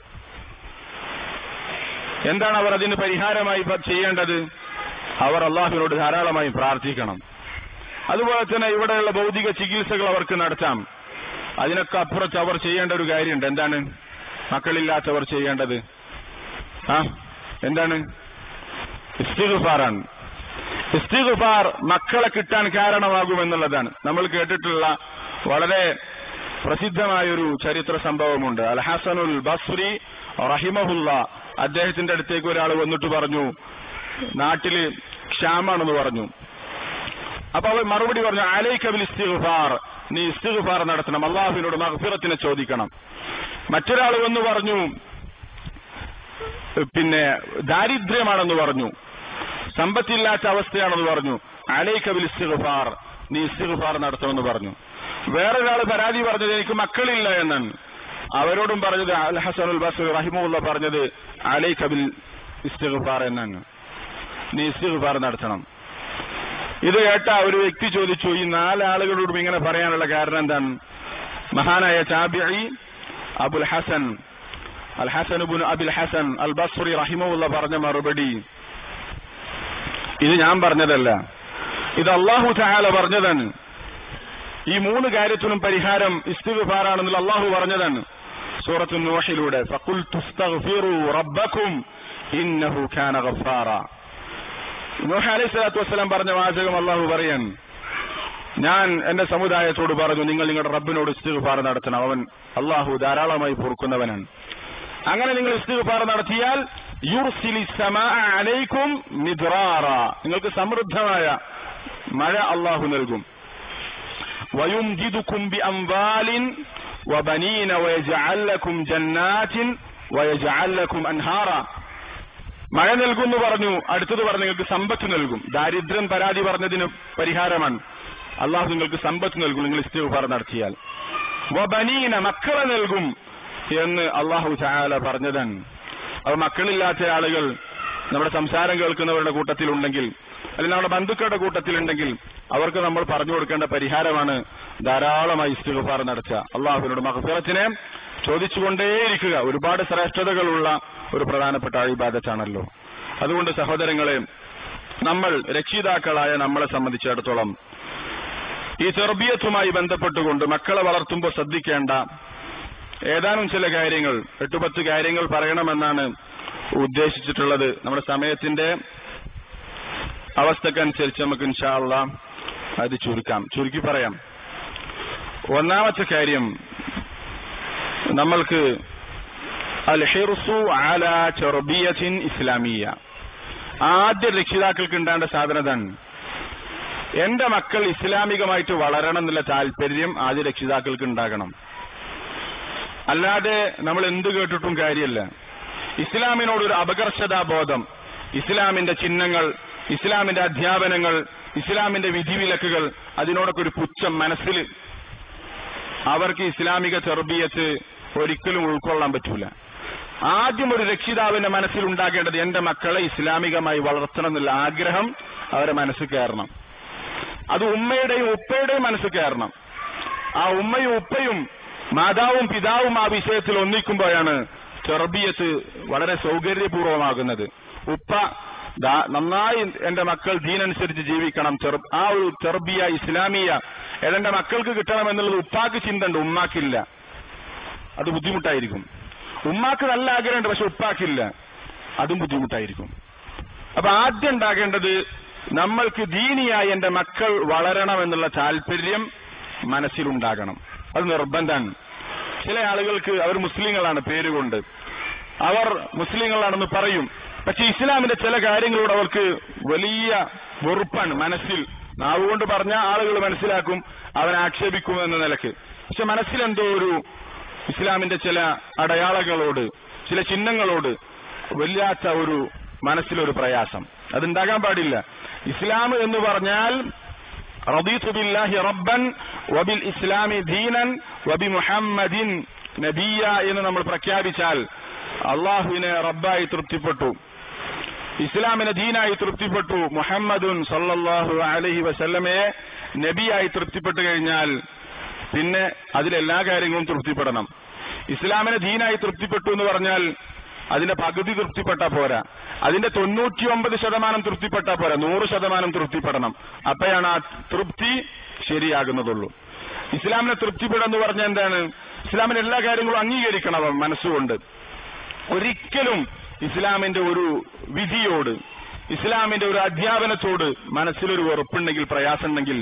[SPEAKER 1] എന്താണ് അവർ അതിന് പരിഹാരമായി പ- ചെയ്യേണ്ടത് അവർ അള്ളാഹുവിനോട് ധാരാളമായി പ്രാർത്ഥിക്കണം അതുപോലെ തന്നെ ഇവിടെയുള്ള ഭൗതിക ചികിത്സകൾ അവർക്ക് നടത്താം അതിനൊക്കെ അപ്പുറത്ത് അവർ ചെയ്യേണ്ട ഒരു കാര്യമുണ്ട് എന്താണ് മക്കളില്ലാത്തവർ ചെയ്യേണ്ടത് ആ എന്താണ് ഇസ്തിഗ്ഫാറാണ് ഇസ്തിഗ്ഫാർ മക്കളെ കിട്ടാൻ കാരണമാകുമെന്നുള്ളതാണ് നമ്മൾ കേട്ടിട്ടുള്ള വളരെ പ്രസിദ്ധമായ ഒരു ചരിത്ര സംഭവമുണ്ട് അൽ ഹസനുൽ ബസ്രി റഹിമഹുല്ല അദ്ദേഹത്തിന്റെ അടുത്തേക്ക് ഒരാൾ വന്നിട്ട് പറഞ്ഞു നാട്ടില് ക്ഷാമാണെന്ന് പറഞ്ഞു അപ്പൊ അവർ മറുപടി പറഞ്ഞു അലൈക്കബിൽ ഇസ്തിഗ്ഫാർ നീ ഇസ്തിഗ്ഫാർ നടത്തണം അള്ളാഹുവിനോട് മഗ്ഫിറത്തിനെ ചോദിക്കണം മറ്റൊരാൾ വന്ന് പറഞ്ഞു പിന്നെ ദാരിദ്ര്യമാണെന്ന് പറഞ്ഞു സമ്പത്തില്ലാത്ത അവസ്ഥയാണെന്ന് പറഞ്ഞു അലൈക്കബിൽ ഇസ്തിഗ്ഫാർ നീ ഇസ്തിഗ്ഫാർ നടത്തണമെന്ന് പറഞ്ഞു വേറൊരാൾ പരാതി പറഞ്ഞത് എനിക്ക് മക്കളില്ല എന്നാണ് അവരോടും പറഞ്ഞത് അൽ ഹസനുൽ ബസർ റഹിമുല്ല പറഞ്ഞത് അലൈക്കബിൽ ഇസ്തിഗ്ഫാർ എന്നാണ് നീ ഇസ്തിഗ്ഫാർ നടത്തണം ഇത് കേട്ട ഒരു വ്യക്തി ചോദിച്ചു ഈ നാലാളുകളോടും ഇങ്ങനെ പറയാനുള്ള കാരണം എന്താണ് മഹാനായ ചാബിഇ അബുൽ ഹസൻ അൽ ഹസൻ ഇബ്നു അബുൽ ഹസൻ അൽ ബസ്രി റഹിമുല്ല പറഞ്ഞ മറുപടി ഇത് ഞാൻ പറഞ്ഞതല്ല ഇത് അള്ളാഹു തആല പറഞ്ഞതാണ് ഈ മൂന്ന് കാര്യത്തിനും പരിഹാരം ഇസ്തിഗ്ഫാറാണെന്നുള്ള അള്ളാഹു പറഞ്ഞതാണ് സൂറത്തു നൂഹിലൂടെ ഫഖുൽ തുസ്തഗ്ഫിറു റബ്ബക്കും ഇന്നഹു കാന ഗഫാറ നൂഹ് അലൈഹി സ്വലാത്തു വസ്സലാം പറഞ്ഞ വാചകം അള്ളാഹു പറയാൻ ഞാൻ എന്റെ സമുദായത്തോട് പറഞ്ഞു നിങ്ങൾ നിങ്ങളുടെ റബ്ബിനോട് ഇസ്തിഗ്ഫാർ നടത്തണം അവൻ അള്ളാഹു ധാരാളമായി പൊറുക്കുന്നവനാണ് അങ്ങനെ നിങ്ങൾ ഇസ്തിഗ്ഫാർ നടത്തിയാൽ യുർസിലി സമാഅ അലൈക്കും മിദ്റാറ നിങ്ങൾക്ക് സമൃദ്ധമായ മഴ അള്ളാഹു നൽകും ويمددكم بأموال وبنين ويجعل لكم جنات ويجعل لكم أنهارا മഴ നൽകുന്നു പറഞ്ഞു അടുത്തത് പറഞ്ഞു നിങ്ങൾക്ക് സമ്പത്ത് നൽകും ദാരിദ്ര്യം പരാതി പറഞ്ഞതിന് പരിഹാരമാണ് അള്ളാഹു നിങ്ങൾക്ക് സമ്പത്ത് നൽകും നിങ്ങൾ ഇസ്തിഗ്ഫാർ നടത്തിയാൽ വബനീന മക്കളെ നൽകും എന്ന് അള്ളാഹു ചായാല പറഞ്ഞതാണ് അപ്പൊ മക്കളില്ലാത്ത ആളുകൾ നമ്മുടെ സംസാരം കേൾക്കുന്നവരുടെ കൂട്ടത്തിലുണ്ടെങ്കിൽ അല്ലെങ്കിൽ നമ്മുടെ ബന്ധുക്കളുടെ കൂട്ടത്തിലുണ്ടെങ്കിൽ അവർക്ക് നമ്മൾ പറഞ്ഞു കൊടുക്കേണ്ട പരിഹാരമാണ് ധാരാളമായി ഇസ്തിഗ്ഫാർ നടത്തുക അള്ളാഹുവിനോട് മഹഫിറത്തിനെ ചോദിച്ചുകൊണ്ടേയിരിക്കുക ഒരുപാട് ശ്രേഷ്ഠതകളുള്ള ഒരു പ്രധാനപ്പെട്ട അഴിബാദത്താണല്ലോ അതുകൊണ്ട് സഹോദരങ്ങളെ നമ്മൾ രക്ഷിതാക്കളായ നമ്മളെ സംബന്ധിച്ചിടത്തോളം ഈ ചെറുബിയത്തുമായി ബന്ധപ്പെട്ടുകൊണ്ട് മക്കളെ വളർത്തുമ്പോൾ ശ്രദ്ധിക്കേണ്ട ഏതാനും ചില കാര്യങ്ങൾ എട്ടുപത്ത് കാര്യങ്ങൾ പറയണമെന്നാണ് ഉദ്ദേശിച്ചിട്ടുള്ളത് നമ്മുടെ സമയത്തിന്റെ അവസ്ഥക്കനുസരിച്ച് നമുക്ക് ഇൻഷാള്ള അത് ചുരുക്കാം ചുരുക്കി പറയാം ഒന്നാമത്തെ കാര്യം നമ്മൾക്ക് അൽ ഹിർസു അല ചെറുബിയത്തിൻ ഇസ്ലാമിയ ആദ്യ രക്ഷിതാക്കൾക്ക് ഉണ്ടാകേണ്ട സാധനതാണ് എന്റെ മക്കൾ ഇസ്ലാമികമായിട്ട് വളരണം എന്നുള്ള താല്പര്യം ആദ്യ രക്ഷിതാക്കൾക്ക് ഉണ്ടാകണം അല്ലാതെ നമ്മൾ എന്ത് കേട്ടിട്ടും കാര്യമല്ല ഇസ്ലാമിനോട് ഒരു അപകർഷതാബോധം ഇസ്ലാമിന്റെ ചിഹ്നങ്ങൾ ഇസ്ലാമിന്റെ അധ്യാപനങ്ങൾ ഇസ്ലാമിന്റെ വിധിവിലക്കുകൾ അതിനോടൊക്കെ ഒരു പുച്ഛം മനസ്സിൽ അവർക്ക് ഇസ്ലാമിക ചെറുബിയത്ത് ഒരിക്കലും ഉൾക്കൊള്ളാൻ പറ്റൂല ആദ്യം ഒരു രക്ഷിതാവിന്റെ മനസ്സിൽ ഉണ്ടാകേണ്ടത് എന്റെ മക്കളെ ഇസ്ലാമികമായി വളർത്തണം എന്നുള്ള ആഗ്രഹം അവരെ മനസ്സിൽ കയറണം അത് ഉമ്മയുടെയും ഉപ്പയുടെയും മനസ്സിൽ കയറണം ആ ഉമ്മയും ഉപ്പയും മാതാവും പിതാവും ആ വിഷയത്തിൽ ഒന്നിക്കുമ്പോഴാണ് ചെറുബിയത്ത് വളരെ സൗകര്യപൂർവമാകുന്നത് ഉപ്പ ദാ- നന്നായി എന്റെ മക്കൾ ദീനനുസരിച്ച് ജീവിക്കണം ചെറു ആ ഒരു ചെറുബിയ ഇസ്ലാമിയ ഏതെന്റെ മക്കൾക്ക് കിട്ടണമെന്നുള്ളത് ഉപ്പാക്ക് ചിന്തണ്ട് ഉമ്മാക്കില്ല അത് ബുദ്ധിമുട്ടായിരിക്കും ഉമ്മാക്ക് നല്ല ആഗ്രഹമുണ്ട് പക്ഷെ ഉപ്പാക്കില്ല അതും ബുദ്ധിമുട്ടായിരിക്കും അപ്പൊ ആദ്യം ഉണ്ടാകേണ്ടത് നമ്മൾക്ക് ദീനിയായി എന്റെ മക്കൾ വളരണമെന്നുള്ള താല്പര്യം മനസ്സിലുണ്ടാകണം അത് നിർബന്ധമാണ് ചില ആളുകൾക്ക് അവർ മുസ്ലിങ്ങളാണ് പേരുകൊണ്ട് അവർ മുസ്ലിങ്ങളാണെന്ന് പറയും പക്ഷെ ഇസ്ലാമിന്റെ ചില കാര്യങ്ങളോട് അവർക്ക് വലിയ വെറുപ്പാണ് മനസ്സിൽ നാവുകൊണ്ട് പറഞ്ഞ ആളുകൾ മനസ്സിലാക്കും അവൻ ആക്ഷേപിക്കും എന്ന നിലക്ക് പക്ഷെ മനസ്സിലെന്തോ ഒരു ഇസ്ലാമിന്റെ ചില അടയാളങ്ങളോട് ചില ചിഹ്നങ്ങളോട് വല്ലാത്ത ഒരു മനസ്സിലൊരു പ്രയാസം അതുണ്ടാകാൻ പാടില്ല ഇസ്ലാം എന്ന് പറഞ്ഞാൽ റദീതു ബില്ലാഹി റബ്ബൻ വബിൽ ഇസ്ലാമി ദീനൻ വബി മുഹമ്മദിൻ നബിയ എന്ന് നമ്മൾ പ്രഖ്യാപിച്ചാൽ അള്ളാഹുവിനെ റബ്ബായി തൃപ്തിപ്പെട്ടു ഇസ്ലാമിനെ ദീനായി തൃപ്തിപ്പെട്ടു മുഹമ്മദുൻ സല്ലല്ലാഹു അലൈഹി വസല്ലമയെ നബിയായി തൃപ്തിപ്പെട്ടു കഴിഞ്ഞാൽ പിന്നെ അതിലെല്ലാ കാര്യങ്ങളും തൃപ്തിപ്പെടണം ഇസ്ലാമിനെ ദീനായി തൃപ്തിപ്പെട്ടു എന്ന് പറഞ്ഞാൽ അതിന്റെ പകുതി തൃപ്തിപ്പെട്ടാ പോരാ അതിന്റെ തൊണ്ണൂറ്റി ഒമ്പത് ശതമാനം തൃപ്തിപ്പെട്ടാ പോരാ നൂറ് ശതമാനം തൃപ്തിപ്പെടണം അപ്പോഴാണ് ആ തൃപ്തി ശരിയാകുന്നതുള്ളൂ ഇസ്ലാമിനെ തൃപ്തിപ്പെടെന്ന് പറഞ്ഞാൽ എന്താണ് ഇസ്ലാമിന്റെ എല്ലാ കാര്യങ്ങളും അംഗീകരിക്കണം അവൻ മനസ്സുകൊണ്ട് ഒരിക്കലും ഇസ്ലാമിന്റെ ഒരു വിധിയോട് ഇസ്ലാമിന്റെ ഒരു അധ്യാപനത്തോട് മനസ്സിലൊരു വെറുപ്പുണ്ടെങ്കിൽ പ്രയാസമുണ്ടെങ്കിൽ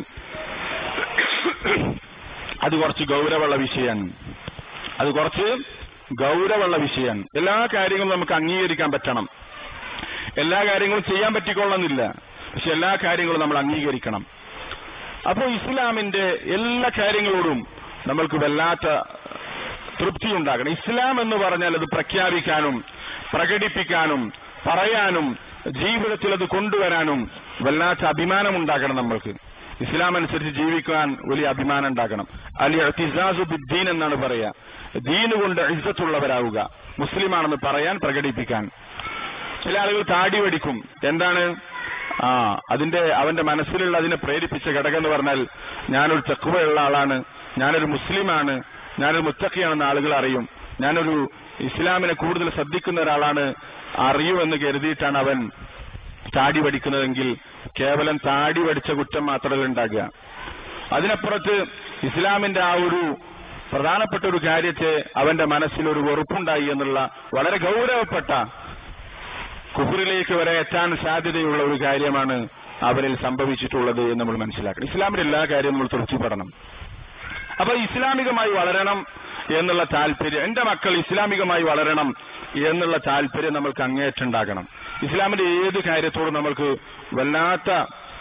[SPEAKER 1] അത് കുറച്ച് ഗൗരവമുള്ള വിഷയമാണ് അത് കുറച്ച് ഗൗരവമുള്ള വിഷയമാണ് എല്ലാ കാര്യങ്ങളും നമുക്ക് അംഗീകരിക്കാൻ പറ്റണം എല്ലാ കാര്യങ്ങളും ചെയ്യാൻ പറ്റിക്കൊള്ളുന്നില്ല പക്ഷെ എല്ലാ കാര്യങ്ങളും നമ്മൾ അംഗീകരിക്കണം അപ്പോൾ ഇസ്ലാമിന്റെ എല്ലാ കാര്യങ്ങളോടും നമ്മൾക്ക് വല്ലാത്ത തൃപ്തി ഉണ്ടാകണം ഇസ്ലാം എന്ന് പറഞ്ഞാൽ അത് പ്രഖ്യാപിക്കാനും പ്രകടിപ്പിക്കാനും പറയാനും ജീവിതത്തിൽ അത് കൊണ്ടുവരാനും വല്ലാത്ത അഭിമാനം ഉണ്ടാകണം നമ്മൾക്ക് ഇസ്ലാം അനുസരിച്ച് ജീവിക്കാൻ വലിയ അഭിമാനം ഉണ്ടാകണം അലി അത്തിസാസു ബിദ്ദീൻ എന്നാണ് പറയാ ദീന് കൊണ്ട് ഇജ്ജത്തുള്ളവരാവുക മുസ്ലിമാണെന്ന് പറയാൻ പ്രകടിപ്പിക്കാൻ ചില ആളുകൾ താടി വടിക്കും എന്താണ് ആ അതിന്റെ അവന്റെ മനസ്സിലുള്ള അതിനെ പ്രേരിപ്പിച്ച ഘടകം എന്ന് പറഞ്ഞാൽ ഞാനൊരു തെക്കുവയുള്ള ആളാണ് ഞാനൊരു മുസ്ലിമാണ് ഞാനൊരു മുത്തക്കിയാണെന്ന് ആളുകൾ അറിയും ഞാനൊരു ഇസ്ലാമിനെ കൂടുതൽ ശ്രദ്ധിക്കുന്ന ഒരാളാണ് അറിയുമെന്ന് കരുതിയിട്ടാണ് അവൻ താടി പഠിക്കുന്നതെങ്കിൽ കേവലം താടി പഠിച്ച കുറ്റം മാത്രമേ ഉണ്ടാകുക അതിനപ്പുറത്ത് ഇസ്ലാമിന്റെ ആ ഒരു പ്രധാനപ്പെട്ട ഒരു കാര്യത്തെ അവന്റെ മനസ്സിൽ ഒരു വെറുപ്പുണ്ടായി എന്നുള്ള വളരെ ഗൗരവപ്പെട്ട കുഫറിലേക്ക് വരെ എത്താൻ സാധ്യതയുള്ള ഒരു കാര്യമാണ് അവരിൽ സംഭവിച്ചിട്ടുള്ളത് എന്ന് നമ്മൾ മനസ്സിലാക്കണം ഇസ്ലാമിന്റെ എല്ലാ കാര്യവും നമ്മൾ തൃപ്തിപ്പെടണം അപ്പൊ ഇസ്ലാമികമായി വളരണം എന്നുള്ള താല്പര്യം എന്റെ മക്കൾ ഇസ്ലാമികമായി വളരണം എന്നുള്ള താല്പര്യം നമ്മൾക്ക് അങ്ങേറ്റുണ്ടാകണം ഇസ്ലാമിന്റെ ഏത് കാര്യത്തോടും നമ്മൾക്ക് വല്ലാത്ത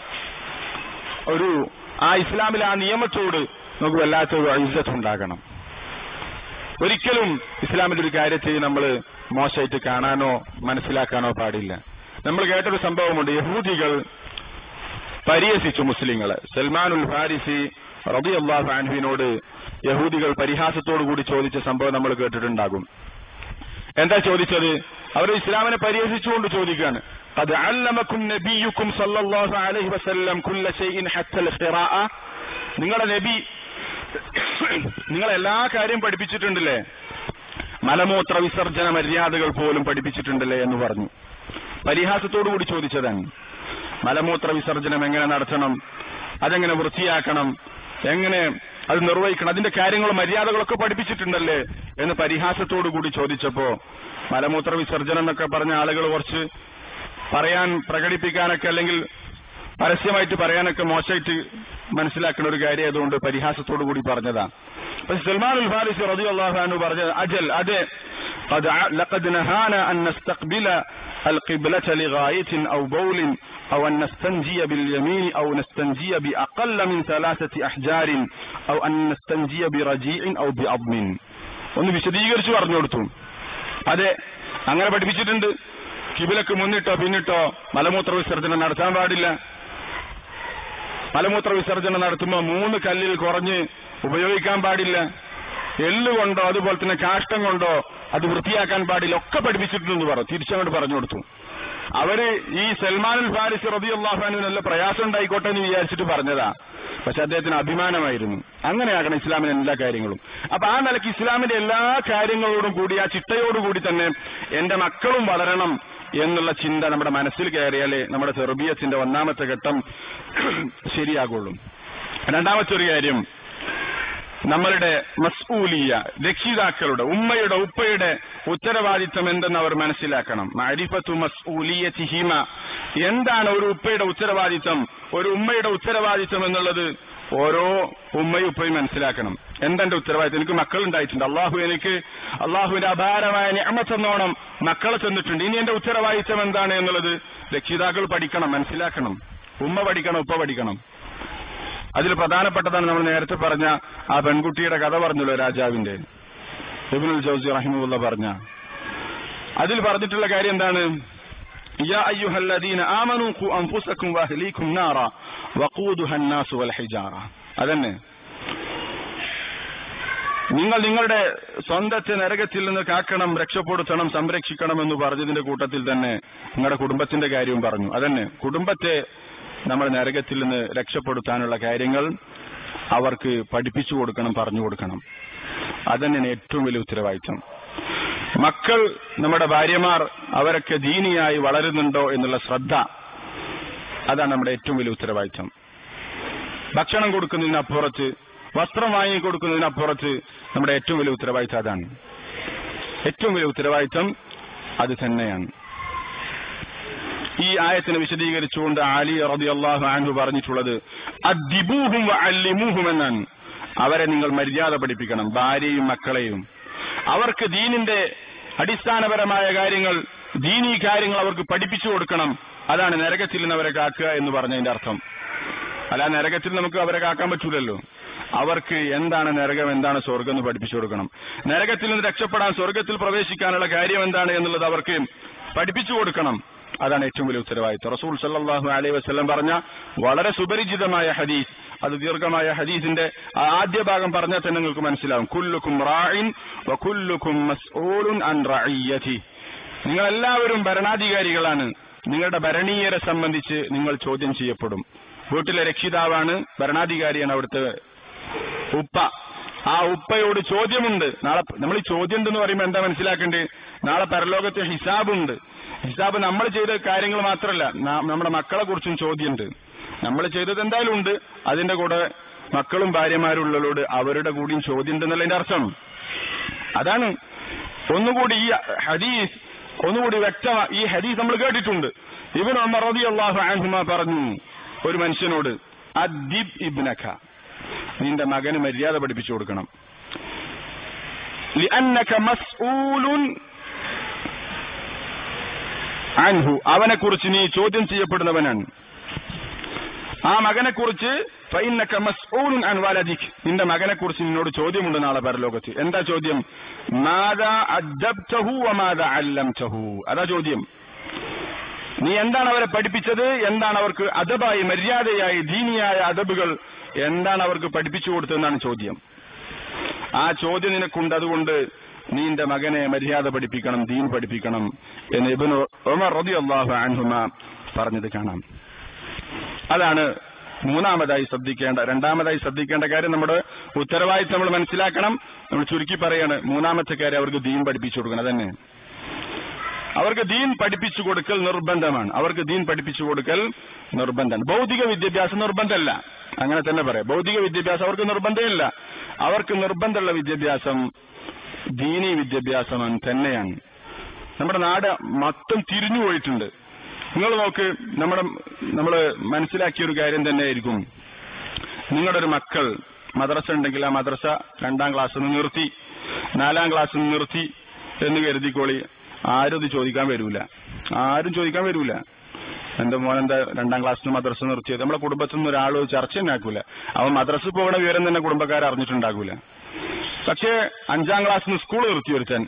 [SPEAKER 1] ഒരു ആ ഇസ്ലാമിലെ ആ നിയമത്തോട് നമുക്ക് വല്ലാത്ത ഒരു ഐസത്ത് ഉണ്ടാകണം ഒരിക്കലും ഇസ്ലാമിന്റെ ഒരു കാര്യത്തെ നമ്മൾ മോശമായിട്ട് കാണാനോ മനസ്സിലാക്കാനോ പാടില്ല നമ്മൾ കേട്ടൊരു സംഭവമുണ്ട് യഹൂദികൾ പരിഹസിച്ചു മുസ്ലിങ്ങളെ സൽമാനുൽ ഫാരിസി റബി അള്ളാഹു അൻഹുവിനോട് യഹൂദികൾ പരിഹാസത്തോടു കൂടി ചോദിച്ച സംഭവം നമ്മൾ കേട്ടിട്ടുണ്ടാകും എന്താ ചോദിച്ചത് അവർ ഇസ്ലാമിനെ പരിഹസിച്ചുകൊണ്ട് ചോദിക്കുകയാണ് قد علمكم نبيكم صلى الله عليه وسلم كل شيء حتى القراءة നിങ്ങളുടെ നബി നിങ്ങൾ എല്ലാ കാര്യം പഠിപ്പിച്ചിട്ടുണ്ടല്ലേ മലമൂത്ര വിസർജന മര്യാദകൾ പോലും പഠിപ്പിച്ചിട്ടുണ്ടല്ലേ എന്ന് പറഞ്ഞു പരിഹാസത്തോടു കൂടി ചോദിച്ചതാണ് മലമൂത്ര വിസർജനം എങ്ങനെ നടത്തണം അതെങ്ങനെ വൃത്തിയാക്കണം എങ്ങനെ അത് നിർവഹിക്കണം അതിന്റെ കാര്യങ്ങളും മര്യാദകളൊക്കെ പഠിപ്പിച്ചിട്ടുണ്ടല്ലേ എന്ന് പരിഹാസത്തോടു കൂടി ചോദിച്ചപ്പോ മലമൂത്ര വിസർജനം എന്നൊക്കെ പറഞ്ഞ ആളുകൾ കുറച്ച് പറയാൻ പ്രകടിപ്പിക്കാനൊക്കെ അല്ലെങ്കിൽ പരസ്യമായിട്ട് പറയാനൊക്കെ മോശമായിട്ട് മനസ്സിലാക്കുന്ന ഒരു കാര്യം അതുകൊണ്ട് പരിഹാസത്തോടു കൂടി പറഞ്ഞതാ പക്ഷെ സൽമാൻ ഉൽ ഫാരിസ് റതി അള്ളാഹു പറഞ്ഞത് അജൽ അതെ قد ع- لقد نهانا أن نستقبل القبلة لغاية أو بول أو أن نستنجي باليمين أو نستنجي بأقل من ثلاثة أحجار أو أن نستنجي برجيع أو بعظم ഒന്ന് വിശദീകരിച്ചു പറഞ്ഞു കൊടുത്തു അതെ അങ്ങനെ പഠിപ്പിച്ചിട്ടുണ്ട് കിബിലക്ക് മുന്നിട്ടോ പിന്നിട്ടോ മലമൂത്ര വിസർജനം നടത്താൻ പാടില്ല മലമൂത്ര വിസർജനം നടത്തുമ്പോൾ മൂന്ന് കല്ലിൽ കുറഞ്ഞ് ഉപയോഗിക്കാൻ പാടില്ല എല്ലുകൊണ്ടോ അതുപോലെ തന്നെ കാഷ്ടം കൊണ്ടോ അത് വൃത്തിയാക്കാൻ പാടില്ല ഒക്കെ പഠിപ്പിച്ചിട്ടുണ്ടെന്ന് പറഞ്ഞു തിരിച്ചങ്ങോട്ട് പറഞ്ഞു കൊടുത്തു അവര് ഈ സൽമാനുൽ ഫാരിസ് റബി അള്ളാഹുവിന് നല്ല പ്രയാസം ഉണ്ടായിക്കോട്ടെ എന്ന് വിചാരിച്ചിട്ട് പറഞ്ഞതാ പക്ഷെ അദ്ദേഹത്തിന് അഭിമാനമായിരുന്നു അങ്ങനെയാകണം ഇസ്ലാമിന്റെ എല്ലാ കാര്യങ്ങളും അപ്പൊ ആ നിലയ്ക്ക് ഇസ്ലാമിന്റെ എല്ലാ കാര്യങ്ങളോടും കൂടി ആ ചിട്ടയോടുകൂടി തന്നെ എന്റെ മക്കളും വളരണം എന്നുള്ള ചിന്ത നമ്മുടെ മനസ്സിൽ കയറിയാലേ നമ്മുടെ സെർബിയത്തിന്റെ ഒന്നാമത്തെ ഘട്ടം ശരിയാകുള്ളൂ രണ്ടാമത്തെ ഒരു കാര്യം നമ്മളുടെ മസ്ഊലിയ രക്ഷിതാക്കളുടെ ഉമ്മയുടെ ഉപ്പയുടെ ഉത്തരവാദിത്തം എന്തെന്ന് അവർ മനസ്സിലാക്കണം മാരിഫത്തു മസ്ഊലിയത്തിഹിമ എന്താണ് ഒരു ഉപ്പയുടെ ഉത്തരവാദിത്തം ഒരു ഉമ്മയുടെ ഉത്തരവാദിത്തം എന്നുള്ളത് ഓരോ ഉമ്മയും ഉപ്പയും മനസ്സിലാക്കണം എന്തെന്റെ ഉത്തരവാദിത്തം എനിക്ക് മക്കൾ ഉണ്ടായിട്ടുണ്ട് അള്ളാഹു എനിക്ക് അള്ളാഹുവിന്റെ അപാരമായ ഞാമത്തെന്നോണം മക്കളെ ചെന്നിട്ടുണ്ട് ഇനി എന്റെ ഉത്തരവാദിത്തം എന്താണ് എന്നുള്ളത് രക്ഷിതാക്കൾ പഠിക്കണം മനസ്സിലാക്കണം ഉമ്മ പഠിക്കണം ഉപ്പ പഠിക്കണം അതിൽ പ്രധാനപ്പെട്ടതാണ് നമ്മൾ നേരത്തെ പറഞ്ഞ ആ പെൺകുട്ടിയുടെ കഥ പറഞ്ഞല്ലോ രാജാവിന്റെ ഇബ്നുൽ ജൗസി റഹിമുള്ള പറഞ്ഞ അതിൽ പറഞ്ഞിട്ടുള്ള കാര്യം എന്താണ്
[SPEAKER 2] يا أيها الذين آمنوا قوا أنفسكم وأهليكم نارا وقودها الناس والحجارة അതന്നെ നിങ്ങൾ നിങ്ങളുടെ സ്വന്തത്തെ നരകത്തിൽ നിന്ന് കാക്കണം രക്ഷപ്പെടുത്തണം സംരക്ഷിക്കണം എന്ന് പറഞ്ഞതിന്റെ കൂട്ടത്തിൽ തന്നെ നിങ്ങളുടെ കുടുംബത്തിന്റെ കാര്യവും പറഞ്ഞു അതന്നെ കുടുംബത്തെ നമ്മൾ നരകത്തിൽ നിന്ന് രക്ഷപ്പെടുത്താനുള്ള കാര്യങ്ങൾ അവർക്ക് പഠിപ്പിച്ചു കൊടുക്കണം പറഞ്ഞു കൊടുക്കണം അതന്നെയാണ് ഏറ്റവും വലിയ ഉത്തരവാദിത്തം മക്കൾ നമ്മുടെ ഭാര്യമാർ അവരൊക്കെ ദീനിയായി വളരുന്നുണ്ടോ എന്നുള്ള ശ്രദ്ധ അതാണ് നമ്മുടെ ഏറ്റവും വലിയ ഉത്തരവാദിത്തം ഭക്ഷണം കൊടുക്കുന്നതിനപ്പുറത്ത് വസ്ത്രം വാങ്ങി കൊടുക്കുന്നതിനപ്പുറത്ത് നമ്മുടെ ഏറ്റവും വലിയ ഉത്തരവാദിത്തം അതാണ് ഏറ്റവും വലിയ ഉത്തരവാദിത്തം അത് തന്നെയാണ് ഈ ആയത്തിനെ വിശദീകരിച്ചുകൊണ്ട് അലി റളിയല്ലാഹു അൻഹു പറഞ്ഞിട്ടുള്ളത് അദ്ദിബൂഹും വഅല്ലിമൂഹും എന്നാണ് അവരെ നിങ്ങൾ മര്യാദ പഠിപ്പിക്കണം ഭാര്യയും മക്കളെയും അവർക്ക് ദീനിന്റെ അടിസ്ഥാനപരമായ കാര്യങ്ങൾ ദീനീ കാര്യങ്ങൾ അവർക്ക് പഠിപ്പിച്ചു കൊടുക്കണം അതാണ് നരകത്തിൽ നിന്ന് അവരെ കാക്കുക എന്ന് പറഞ്ഞതിന്റെ അർത്ഥം അല്ല നരകത്തിൽ നമുക്ക് അവരെ കാക്കാൻ പറ്റൂലല്ലോ അവർക്ക് എന്താണ് നരകം എന്താണ് സ്വർഗം എന്ന് പഠിപ്പിച്ചു കൊടുക്കണം നരകത്തിൽ നിന്ന് രക്ഷപ്പെടാൻ സ്വർഗത്തിൽ പ്രവേശിക്കാനുള്ള കാര്യം എന്താണ് എന്നുള്ളത് അവർക്ക് പഠിപ്പിച്ചു കൊടുക്കണം അതാണ് ഏറ്റവും വലിയ ഉത്തരവാദിത്വം റസൂൽ സല്ലല്ലാഹു അലൈഹി വസല്ലം പറഞ്ഞ വളരെ സുപരിചിതമായ ഹദീസ് അത് ദീർഘമായ ഹദീസിന്റെ ആ ആദ്യ ഭാഗം പറഞ്ഞാൽ തന്നെ നിങ്ങൾക്ക് മനസ്സിലാവും കുല്ലുക്കും റായിൻ വ കുല്ലുക്കും മസ്ഊലുൻ അൻ റഇയ്യതി നിങ്ങൾ എല്ലാവരും ഭരണാധികാരികളാണ് നിങ്ങളുടെ ഭരണീയരെ സംബന്ധിച്ച് നിങ്ങൾ ചോദ്യം ചെയ്യപ്പെടും വീട്ടിലെ രക്ഷിതാവാണ് ഭരണാധികാരിയാണ് അവിടുത്തെ ഉപ്പ ആ ഉപ്പയോട് ചോദ്യമുണ്ട് നാളെ നമ്മൾ ഈ ചോദ്യം ഉണ്ടെന്ന് പറയുമ്പോൾ എന്താ മനസ്സിലാക്കേണ്ടത് നാളെ പരലോകത്തെ ഹിസാബുണ്ട് ഹിസാബ് നമ്മൾ ചെയ്ത കാര്യങ്ങൾ മാത്രമല്ല നാ- നമ്മുടെ മക്കളെ കുറിച്ചും ചോദ്യമുണ്ട് നമ്മൾ ചെയ്തത് എന്തായാലും ഉണ്ട് അതിന്റെ കൂടെ മക്കളും ഭാര്യമാരുള്ളവരോട് അവരുടെ കൂടിയും ചോദ്യം ഉണ്ടെന്നുള്ളതിന്റെ അർത്ഥം അതാണ് ഒന്നുകൂടി ഈ ഹദീസ് ഒന്നുകൂടി വ്യക്തമാ ഈ ഹദീസ് നമ്മൾ കേട്ടിട്ടുണ്ട് ഇവൻ ഉമർ റളിയല്ലാഹു അൻഹുമ പറഞ്ഞു ഒരു മനുഷ്യനോട് അദ്ദിബ് ഇബ്നക നിന്റെ മകന് മര്യാദ പഠിപ്പിച്ചു കൊടുക്കണം لأنك مسؤول അൻഹു അവനെ കുറിച്ച് നീ ചോദ്യം ചെയ്യപ്പെടുന്നവനാണ് ആ മകനെ കുറിച്ച് ഫൈനക മസ്ഊലുൻ അൻ വലദിക് നിന്റെ മകനെ കുറിച്ച് നിന്നോട് ചോദ്യമുണ്ട് നാളെ പരലോകത്ത് എന്താ ചോദ്യം മാതാ അദ്ദബ്തഹു വമാതാ അല്ലംതഹു അതാ ചോദ്യം നീ എന്താണ് അവരെ പഠിപ്പിച്ചത് എന്താണ് അവർക്ക് അദബായി മര്യാദയായി ദീനിയായ അദബുകൾ എന്താണ് അവർക്ക് പഠിപ്പിച്ചു കൊടുത്തതെന്നാണ് ചോദ്യം ആ ചോദ്യം നിനക്കുണ്ട് അതുകൊണ്ട് നീ നിന്റെ മകനെ മര്യാദ പഠിപ്പിക്കണം ദീൻ പഠിപ്പിക്കണം എന്ന് ഇബ്നു ഉമർ റളിയല്ലാഹു അൻഹുമ പറഞ്ഞത് കാണാം അതാണ് മൂന്നാമതായി ശ്രദ്ധിക്കേണ്ട രണ്ടാമതായി ശ്രദ്ധിക്കേണ്ട കാര്യം നമ്മുടെ ഉത്തരവാദിത്തം നമ്മൾ മനസ്സിലാക്കണം നമ്മൾ ചുരുക്കി പറയാണ് മൂന്നാമത്തെ കാര്യം അവർക്ക് ദീൻ പഠിപ്പിച്ചു കൊടുക്കണം അതന്നെ അവർക്ക് ദീൻ പഠിപ്പിച്ചു കൊടുക്കൽ നിർബന്ധമാണ് അവർക്ക് ദീൻ പഠിപ്പിച്ചു കൊടുക്കൽ നിർബന്ധമാണ് ഭൗതിക വിദ്യാഭ്യാസം നിർബന്ധമല്ല അങ്ങനെ തന്നെ പറയാം ഭൗതിക വിദ്യാഭ്യാസം അവർക്ക് നിർബന്ധമില്ല അവർക്ക് നിർബന്ധമുള്ള വിദ്യാഭ്യാസം ദീനി വിദ്യാഭ്യാസം തന്നെയാണ് നമ്മുടെ നാട് മൊത്തം തിരിഞ്ഞു പോയിട്ടുണ്ട് നിങ്ങൾ നോക്ക് നമ്മുടെ നമ്മൾ മനസ്സിലാക്കിയ ഒരു കാര്യം തന്നെയായിരിക്കും നിങ്ങളുടെ ഒരു മക്കൾ മദ്രസ ഉണ്ടെങ്കിൽ ആ മദ്രസ രണ്ടാം ക്ലാസ്സിൽ നിന്ന് നിർത്തി നാലാം ക്ലാസ്സിൽ നിന്ന് നിർത്തി എന്ന് കരുതിക്കോളി ആരും ഇത് ചോദിക്കാൻ വരൂല ആരും ചോദിക്കാൻ വരൂല എന്റെ മോൻ എന്താ രണ്ടാം ക്ലാസ്സിൽ മദ്രസ നിർത്തിയത് നമ്മുടെ കുടുംബത്തിൽ നിന്ന് ഒരാൾ ചർച്ച തന്നെ ആക്കൂല അവൻ മദ്രസ പോകണ വിവരം തന്നെ കുടുംബക്കാർ അറിഞ്ഞിട്ടുണ്ടാകൂല പക്ഷേ അഞ്ചാം ക്ലാസ്സിൽ നിന്ന് സ്കൂൾ നിർത്തി ഒരുത്തൻ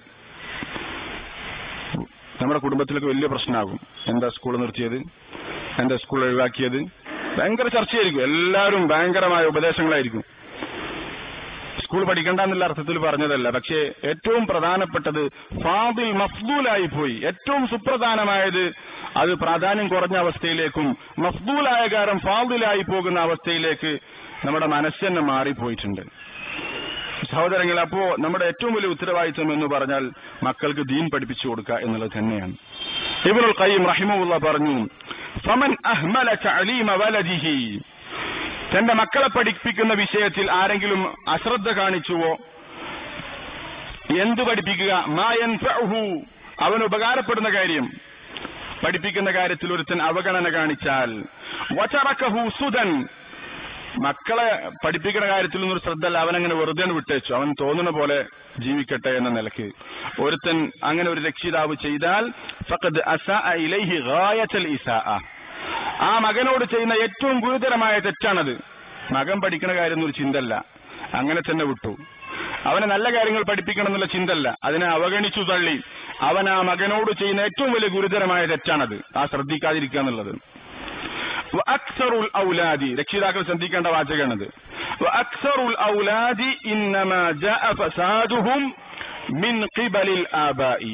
[SPEAKER 2] നമ്മുടെ കുടുംബത്തിലൊക്കെ വലിയ പ്രശ്നമാകും എന്താ സ്കൂൾ നിർത്തിയത് എന്താ സ്കൂൾ ഒഴിവാക്കിയത് ഭയങ്കര ചർച്ചയായിരിക്കും എല്ലാവരും ഭയങ്കരമായ ഉപദേശങ്ങളായിരിക്കും സ്കൂൾ പഠിക്കണ്ട എന്നുള്ള അർത്ഥത്തിൽ പറഞ്ഞതല്ല പക്ഷേ ഏറ്റവും പ്രധാനപ്പെട്ടത് ഫാദിൽ മഫ്ദൂലായി പോയി ഏറ്റവും സുപ്രധാനമായത് അത് പ്രാധാന്യം കുറഞ്ഞ അവസ്ഥയിലേക്കും മഫ്ദൂലായ കാരം ഫാദിലായി പോകുന്ന അവസ്ഥയിലേക്ക് നമ്മുടെ മനസ്സ് തന്നെ മാറിപ്പോയിട്ടുണ്ട് സഹോദരങ്ങൾ അപ്പോ നമ്മുടെ ഏറ്റവും വലിയ ഉത്തരവാദിത്വം എന്ന് പറഞ്ഞാൽ മക്കൾക്ക് ദീൻ പഠിപ്പിച്ചു കൊടുക്കുക എന്നുള്ളത് തന്നെയാണ് ഇബ്നുൽ ഖയ്യിം റഹിമഹുള്ള പറഞ്ഞു ഫമൻ അഹ്മല തഅലീമ വലദിഹി തന്റെ മക്കളെ പഠിപ്പിക്കുന്ന വിഷയത്തിൽ ആരെങ്കിലും അശ്രദ്ധ കാണിച്ചുവോ എന്ത് പഠിപ്പിക്കുക മാ യൻഫഉഹു അവന് ഉപകാരപ്പെടുന്ന കാര്യം പഠിപ്പിക്കുന്ന കാര്യത്തിൽ ഒരുത്തൻ അവഗണന കാണിച്ചാൽ വചറക്കഹു സുദൻ മക്കളെ പഠിപ്പിക്കുന്ന കാര്യത്തിൽ നിന്നൊരു ശ്രദ്ധ അല്ല അവനങ്ങനെ വെറുതെ വിട്ടേച്ചു അവൻ തോന്നുന്ന പോലെ ജീവിക്കട്ടെ എന്ന നിലക്ക് ഒരുത്തൻ അങ്ങനെ ഒരു രക്ഷിതാവ് ചെയ്താൽ ഫഖദ് അസാഅ ഇലൈഹി ഗായത്തൽ ഇസാഅ ആ മകനോട് ചെയ്യുന്ന ഏറ്റവും ഗുരുതരമായ തെറ്റാണത് മകൻ പഠിക്കുന്ന കാര്യം ഒരു ചിന്തല്ല അങ്ങനെ തന്നെ വിട്ടു അവനെ നല്ല കാര്യങ്ങൾ പഠിപ്പിക്കണം എന്നുള്ള ചിന്തല്ല അതിനെ അവഗണിച്ചു തള്ളി അവൻ ആ മകനോട് ചെയ്യുന്ന ഏറ്റവും വലിയ ഗുരുതരമായ തെറ്റാണത് ആ ശ്രദ്ധിക്കാതിരിക്കുക എന്നുള്ളത് അക്സറുൽ ഔലാദി രക്ഷിതാക്കൾ ശ്രദ്ധിക്കേണ്ട വാചകമാണത് അക്സറുൽ ഔലാദി ഇന്നമാ ജാഅ ഫസാദുഹും മിൻ ഖിബലിൽ ആബായി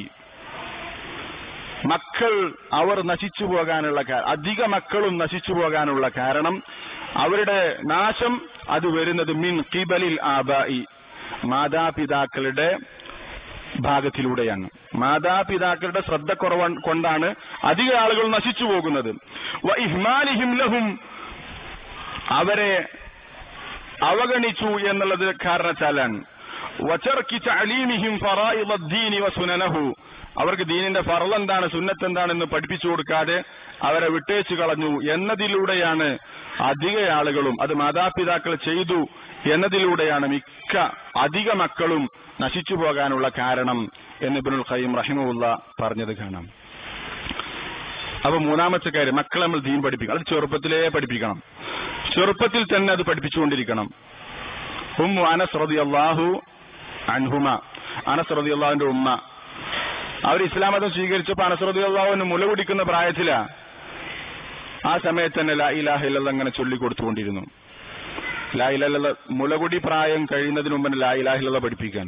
[SPEAKER 2] മക്കൾ അവർ നശിച്ചു പോകാനുള്ള കാ- അധിക മക്കളും നശിച്ചു പോകാനുള്ള കാരണം അവരുടെ നാശം അത് വരുന്നത് മിൻ ഖിബലിൽ ആബായി മാതാപിതാക്കളുടെ ഭാഗത്തിലൂടെയാണ് മാതാപിതാക്കളുടെ ശ്രദ്ധക്കുറവ് കൊണ്ടാണ് അധിക ആളുകൾ നശിച്ചു പോകുന്നത് വ ഇഹ്മാലിഹിം ലഹും അവരെ അവഗണിച്ചു എന്നുള്ളത് കാരണത്താലാണ് വചർക്കി തഅലീമിഹിം ഫറായിദ ദീനി വസുനനഹു അവർക്ക് ദീനിന്റെ ഫറൽ എന്താണ് സുന്നത്ത് എന്താണെന്ന് പഠിപ്പിച്ചു കൊടുക്കാതെ അവരെ വിട്ടേച്ചു കളഞ്ഞു എന്നതിലൂടെയാണ് അധിക ആളുകളും അത് മാതാപിതാക്കൾ ചെയ്തു എന്നതിലൂടെയാണ് മിക്ക അധിക മക്കളും നശിച്ചു പോകാനുള്ള കാരണം എന്ന് ഇബ്നുൽ ഖയ്യിം റഹിമഹുല്ല പറഞ്ഞത് കാണാം അപ്പൊ മൂന്നാമത്തെ കാര്യം മക്കളെ നമ്മൾ ദീൻ പഠിപ്പിക്കണം അത് ചെറുപ്പത്തിലേ പഠിപ്പിക്കണം ചെറുപ്പത്തിൽ തന്നെ അത് പഠിപ്പിച്ചുകൊണ്ടിരിക്കണം ഉമ്മു അനസ് റളിയല്ലാഹു അൻഹുമ അനസ് റളിയല്ലാഹുവിന്റെ ഉമ്മ അവർ ഇസ്ലാം മതം സ്വീകരിച്ചപ്പോൾ അനസ് റളിയല്ലാഹുവിന് മുല കുടിക്കുന്ന പ്രായത്തിലാ ആ സമയത്ത് തന്നെ ലാ ഇലാഹ ഇല്ലല്ലാഹ് അങ്ങനെ ചൊല്ലിക്കൊടുത്തുകൊണ്ടിരുന്നു ലാ ഇലാഹ മുലകുടി പ്രായം കഴിയുന്നതിന് മുമ്പ് ലാ ഇലാഹ ഇല്ലല്ലാഹ് പഠിപ്പിക്കാൻ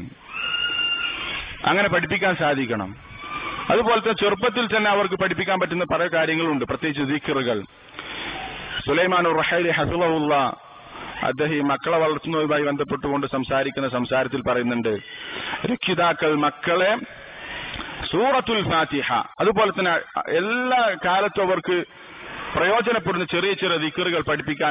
[SPEAKER 2] അങ്ങനെ പഠിപ്പിക്കാൻ സാധിക്കണം അതുപോലെ തന്നെ ചെറുപ്പത്തിൽ തന്നെ അവർക്ക് പഠിപ്പിക്കാൻ പറ്റുന്ന പല കാര്യങ്ങളുണ്ട് പ്രത്യേകിച്ച് ദിക്കറുകൾ സുലൈമാൻ റഹൈലി ഹഫിളഹുല്ല അദ്ദേഹം ഈ മക്കളെ വളർത്തുന്നതുമായി ബന്ധപ്പെട്ടുകൊണ്ട് സംസാരിക്കുന്ന സംസാരത്തിൽ പറയുന്നുണ്ട് രക്ഷിതാക്കൾ മക്കളെ സൂറത്തുൽ ഫാത്തിഹ അതുപോലെ തന്നെ എല്ലാ കാലത്തും അവർക്ക് പ്രയോജനപ്പെടുന്ന ചെറിയ ചെറിയ ദിക്കറുകൾ പഠിപ്പിക്കാൻ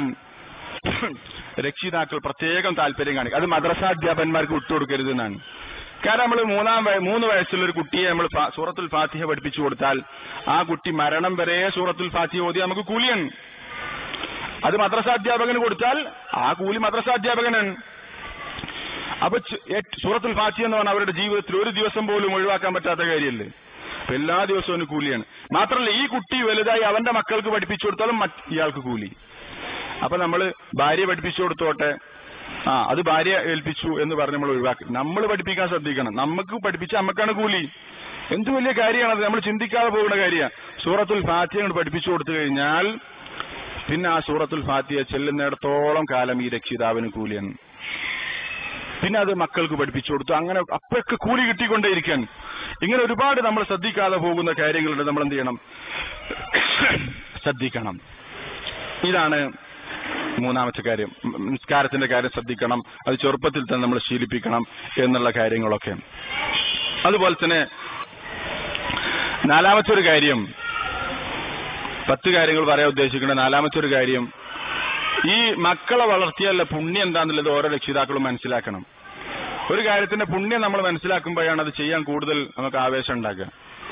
[SPEAKER 2] രക്ഷിതാക്കൾ പ്രത്യേകം താല്പര്യം കാണിക്കും അത് മദ്രസാധ്യാപന്മാർക്ക് വിട്ടുകൊടുക്കരുത് എന്നാണ് കാരണം നമ്മൾ മൂന്നാം വയ- മൂന്ന് വയസ്സുള്ള ഒരു കുട്ടിയെ നമ്മൾ ഫാ- സൂറത്തുൽ ഫാത്തിഹ പഠിപ്പിച്ചു കൊടുത്താൽ ആ കുട്ടി മരണം വരെ സൂറത്തുൽ ഫാത്തിഹ ഓതി നമുക്ക് കൂലിയാണ് അത് മദ്രസാധ്യാപകന് കൊടുത്താൽ ആ കൂലി മദ്രസാധ്യാപകനാണ് അപ്പൊ ച്- ഏറ്റ് സൂറത്തുൽ ഫാത്തിഹ എന്ന് പറഞ്ഞാൽ അവരുടെ ജീവിതത്തിൽ ഒരു ദിവസം പോലും ഒഴിവാക്കാൻ പറ്റാത്ത കാര്യമല്ലേ അപ്പൊ എല്ലാ ദിവസവും അവന് കൂലിയാണ് മാത്രമല്ല ഈ കുട്ടി വലുതായി അവന്റെ മക്കൾക്ക് പഠിപ്പിച്ചു കൊടുത്താലും മറ്റ് ഇയാൾക്ക് കൂലി അപ്പൊ നമ്മൾ ഭാര്യ പഠിപ്പിച്ചു കൊടുത്തോട്ടെ ആ അത് ഭാര്യ ഏൽപ്പിച്ചു എന്ന് പറഞ്ഞ് നമ്മൾ ഒഴിവാക്കി നമ്മൾ പഠിപ്പിക്കാൻ ശ്രദ്ധിക്കണം നമുക്ക് പഠിപ്പിച്ച നമ്മക്കാണ് കൂലി എന്ത് വലിയ കാര്യമാണത് നമ്മൾ ചിന്തിക്കാതെ പോകുന്ന കാര്യമാണ് സൂറത്തുൽ ഫാത്തിഹ കൊണ്ട് പഠിപ്പിച്ചു കൊടുത്തു കഴിഞ്ഞാൽ പിന്നെ ആ സൂറത്തുൽ ഫാത്തിഹ ചെല്ലുന്നിടത്തോളം കാലം ഈ രക്ഷിതാവിന് കൂലിയാണ് പിന്നെ അത് മക്കൾക്ക് പഠിപ്പിച്ചു കൊടുത്തു അങ്ങനെ അപ്പൊക്കെ കൂലി കിട്ടിക്കൊണ്ടേയിരിക്കാൻ ഇങ്ങനെ ഒരുപാട് നമ്മൾ ശ്രദ്ധിക്കാതെ പോകുന്ന കാര്യങ്ങളുണ്ട് നമ്മൾ എന്ത് ചെയ്യണം ശ്രദ്ധിക്കണം ഇതാണ് മൂന്നാമത്തെ കാര്യം ഉം, നിസ്കാരത്തിന്റെ കാര്യം ശ്രദ്ധിക്കണം അത് ചെറുപ്പത്തിൽ തന്നെ നമ്മൾ ശീലിപ്പിക്കണം എന്നുള്ള കാര്യങ്ങളൊക്കെ അതുപോലെ തന്നെ നാലാമത്തെ ഒരു കാര്യം പത്ത് കാര്യങ്ങൾ പറയാൻ ഉദ്ദേശിക്കുന്ന നാലാമത്തെ ഒരു കാര്യം ഈ മക്കളെ വളർത്തിയല്ല പുണ്യം എന്താന്നുള്ളത് ഓരോ രക്ഷിതാക്കളും മനസ്സിലാക്കണം ഒരു കാര്യത്തിന്റെ പുണ്യം നമ്മൾ മനസ്സിലാക്കുമ്പോഴാണ് അത് ചെയ്യാൻ കൂടുതൽ നമുക്ക് ആവേശം ഉണ്ടാക്കുക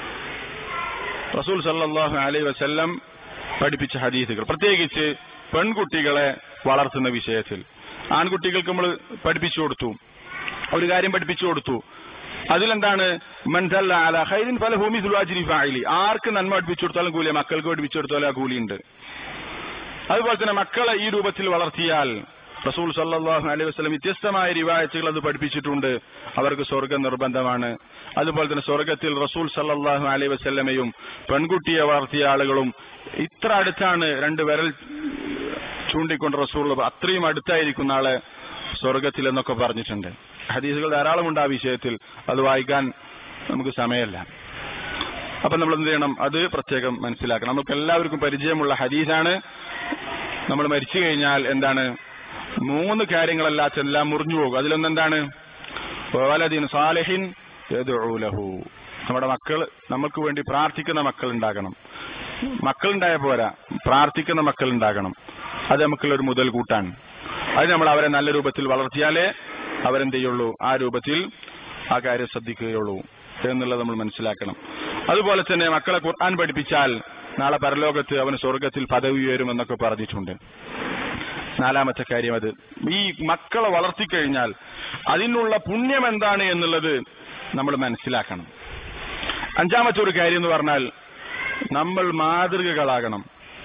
[SPEAKER 2] റസൂൽ സല്ലല്ലാഹു അലൈഹി വസല്ലം പഠിപ്പിച്ച ഹദീസുകൾ പ്രത്യേകിച്ച് പെൺകുട്ടികളെ വളർത്തുന്ന വിഷയത്തിൽ ആൺകുട്ടികൾക്ക് നമ്മൾ പഠിപ്പിച്ചു കൊടുത്തു ഒരു കാര്യം പഠിപ്പിച്ചു കൊടുത്തു അതിലെന്താണ് മൻസല്ല അല ഖൈരിൻ ഫലഹു മിസ്ലു അജ്രി ഫാഇലി ആർക്ക് നന്മ പഠിപ്പിച്ചു കൊടുത്താലും കൂലി മക്കൾക്ക് പഠിപ്പിച്ചു കൊടുത്താലും ആ കൂലിയുണ്ട് അതുപോലെ തന്നെ മക്കളെ ഈ രൂപത്തിൽ വളർത്തിയാൽ റസൂൽ സല്ലല്ലാഹു അലൈഹി വസല്ലം വ്യത്യസ്തമായ റിവായത്തുകൾ അത് പഠിപ്പിച്ചിട്ടുണ്ട് അവർക്ക് സ്വർഗം നിർബന്ധമാണ് അതുപോലെ തന്നെ സ്വർഗത്തിൽ റസൂൽ സല്ലല്ലാഹു അലൈഹി വസല്ലമയും പെൺകുട്ടിയെ വളർത്തിയ ആളുകളും ഇത്ര അടുത്താണ് രണ്ട് വിരൽ ചൂണ്ടിക്കൊണ്ട് റസൂൾ അത്രയും അടുത്തായിരിക്കുന്ന ആളെ സ്വർഗത്തിൽ എന്നൊക്കെ പറഞ്ഞിട്ടുണ്ട് ഹദീസുകൾ ധാരാളമുണ്ട് ആ വിഷയത്തിൽ അത് വായിക്കാൻ നമുക്ക് സമയമല്ല അപ്പൊ നമ്മൾ എന്ത് ചെയ്യണം അത് പ്രത്യേകം മനസ്സിലാക്കണം നമുക്ക് എല്ലാവർക്കും പരിചയമുള്ള ഹദീസാണ് നമ്മൾ മരിച്ചു കഴിഞ്ഞാൽ എന്താണ് മൂന്ന് കാര്യങ്ങളല്ലാത്തെല്ലാം മുറിഞ്ഞു പോകും അതിലൊന്നെന്താണ് വലദീൻ സാലിഹിൻ യദ്ഉ ലഹു നമ്മുടെ മക്കൾ നമുക്ക് വേണ്ടി പ്രാർത്ഥിക്കുന്ന മക്കൾ ഉണ്ടാകണം മക്കളുണ്ടായ പോരാ പ്രാർത്ഥിക്കുന്ന മക്കൾ ഉണ്ടാകണം അത് നമുക്കുള്ള ഒരു മുതൽ കൂട്ടാണ് അത് നമ്മൾ അവരെ നല്ല രൂപത്തിൽ വളർത്തിയാലേ അവരെന്ത് ചെയ്യുള്ളൂ ആ രൂപത്തിൽ ആ കാര്യം ശ്രദ്ധിക്കുകയുള്ളൂ എന്നുള്ളത് നമ്മൾ മനസ്സിലാക്കണം അതുപോലെ തന്നെ മക്കളെ ഖുർആൻ പഠിപ്പിച്ചാൽ നാളെ പരലോകത്ത് അവന് സ്വർഗത്തിൽ പദവി ഉയരുമെന്നൊക്കെ പറഞ്ഞിട്ടുണ്ട് നാലാമത്തെ കാര്യം അത് ഈ മക്കളെ വളർത്തിക്കഴിഞ്ഞാൽ അതിനുള്ള പുണ്യം എന്താണ് എന്നുള്ളത് നമ്മൾ മനസ്സിലാക്കണം അഞ്ചാമത്തെ ഒരു കാര്യം എന്ന് പറഞ്ഞാൽ നമ്മൾ മാതൃകകളാകണം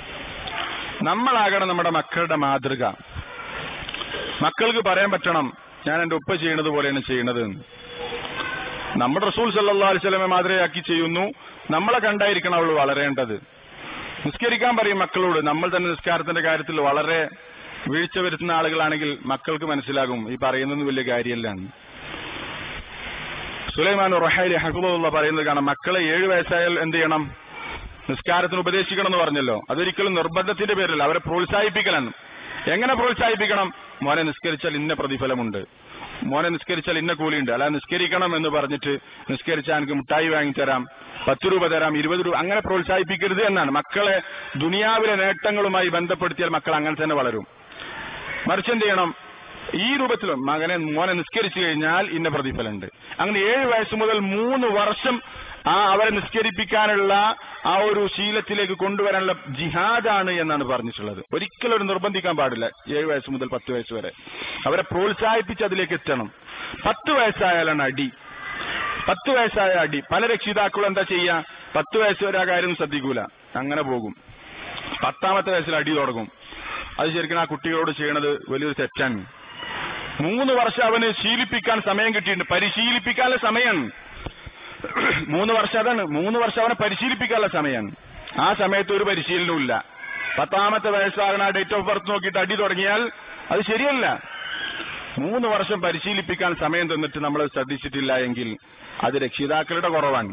[SPEAKER 2] നമ്മളാകണം നമ്മുടെ മക്കളുടെ മാതൃക മക്കൾക്ക് പറയാൻ പറ്റണം ഞാൻ എന്റെ ഉപ്പ ചെയ്യണത് പോലെയാണ് ചെയ്യണത് എന്ന്. നമ്മുടെ റസൂൽ സല്ലാ അലിസ്ലമെ മാതൃകയാക്കി ചെയ്യുന്നു നമ്മളെ കണ്ടായിരിക്കണം അവൾ വളരേണ്ടത് നിസ്കരിക്കാൻ പറയും മക്കളോട് നമ്മൾ തന്നെ നിസ്കാരത്തിന്റെ കാര്യത്തിൽ വളരെ വീഴ്ച വരുത്തുന്ന ആളുകളാണെങ്കിൽ മക്കൾക്ക് മനസ്സിലാകും ഈ പറയുന്നത് വലിയ കാര്യമല്ല സുലൈമാൻ റഹൈലി ഹഫുള്ള പറയുന്നത് കാണാം മക്കളെ ഏഴ് വയസ്സായാൽ എന്ത് ചെയ്യണം നിസ്കാരത്തിന് ഉപദേശിക്കണം എന്ന് പറഞ്ഞല്ലോ അതൊരിക്കലും നിർബന്ധത്തിന്റെ പേരില്ല അവരെ പ്രോത്സാഹിപ്പിക്കലാണ് എങ്ങനെ പ്രോത്സാഹിപ്പിക്കണം മോനെ നിസ്കരിച്ചാൽ ഇന്ന പ്രതിഫലമുണ്ട് മോനെ നിസ്കരിച്ചാൽ ഇന്ന കൂലിയുണ്ട് അല്ല നിസ്കരിക്കണം എന്ന് പറഞ്ഞിട്ട് നിസ്കരിച്ചാൽ എനിക്ക് മുട്ടായി വാങ്ങിത്തരാം പത്ത് രൂപ തരാം ഇരുപത് രൂപ അങ്ങനെ പ്രോത്സാഹിപ്പിക്കരുത് എന്നാണ് മക്കളെ ദുനിയാവിലെ നേട്ടങ്ങളുമായി ബന്ധപ്പെടുത്തിയാൽ മക്കൾ അങ്ങനെ തന്നെ വളരും മറിച്ച് എന്ത് ചെയ്യണം ഈ രൂപത്തിൽ മകനെ മോനെ നിസ്കരിച്ചു കഴിഞ്ഞാൽ ഇന്ന പ്രതിഫലമുണ്ട് അങ്ങനെ ഏഴ് വയസ്സ് മുതൽ മൂന്ന് വർഷം ആ അവരെ നിസ്കരിപ്പിക്കാനുള്ള ആ ഒരു ശീലത്തിലേക്ക് കൊണ്ടുവരാനുള്ള ജിഹാദാണ് എന്നാണ് പറഞ്ഞിട്ടുള്ളത് ഒരിക്കലും ഒരു നിർബന്ധിക്കാൻ പാടില്ല ഏഴ് വയസ്സ് മുതൽ പത്ത് വയസ്സ് വരെ അവരെ പ്രോത്സാഹിപ്പിച്ച് അതിലേക്ക് എത്തണം പത്ത് വയസ്സായാലാണ് അടി പത്ത് വയസ്സായ അടി പല രക്ഷിതാക്കളും എന്താ ചെയ്യാ പത്ത് വയസ്സ് വരെ ആ കാര്യം ശ്രദ്ധിക്കൂല അങ്ങനെ പോകും പത്താമത്തെ വയസ്സിൽ അടി തുടങ്ങും അത് ശരിക്കും ആ കുട്ടികളോട് ചെയ്യണത് വലിയൊരു തെറ്റാണ് മൂന്ന് വർഷം അവന് ശീലിപ്പിക്കാൻ സമയം കിട്ടിയിട്ടുണ്ട് പരിശീലിപ്പിക്കാനുള്ള സമയമാണ് മൂന്ന് വർഷം അതാണ് മൂന്ന് വർഷം അവനെ പരിശീലിപ്പിക്കാനുള്ള സമയമാണ് ആ സമയത്ത് ഒരു പരിശീലനവും ഇല്ല പത്താമത്തെ വയസ്സാകണ ഡേറ്റ് ഓഫ് ബർത്ത് നോക്കിയിട്ട് അടി തുടങ്ങിയാൽ അത് ശരിയല്ല മൂന്ന് വർഷം പരിശീലിപ്പിക്കാൻ സമയം തന്നിട്ട് നമ്മൾ ശ്രദ്ധിച്ചിട്ടില്ല എങ്കിൽ അത് രക്ഷിതാക്കളുടെ കുറവാണ്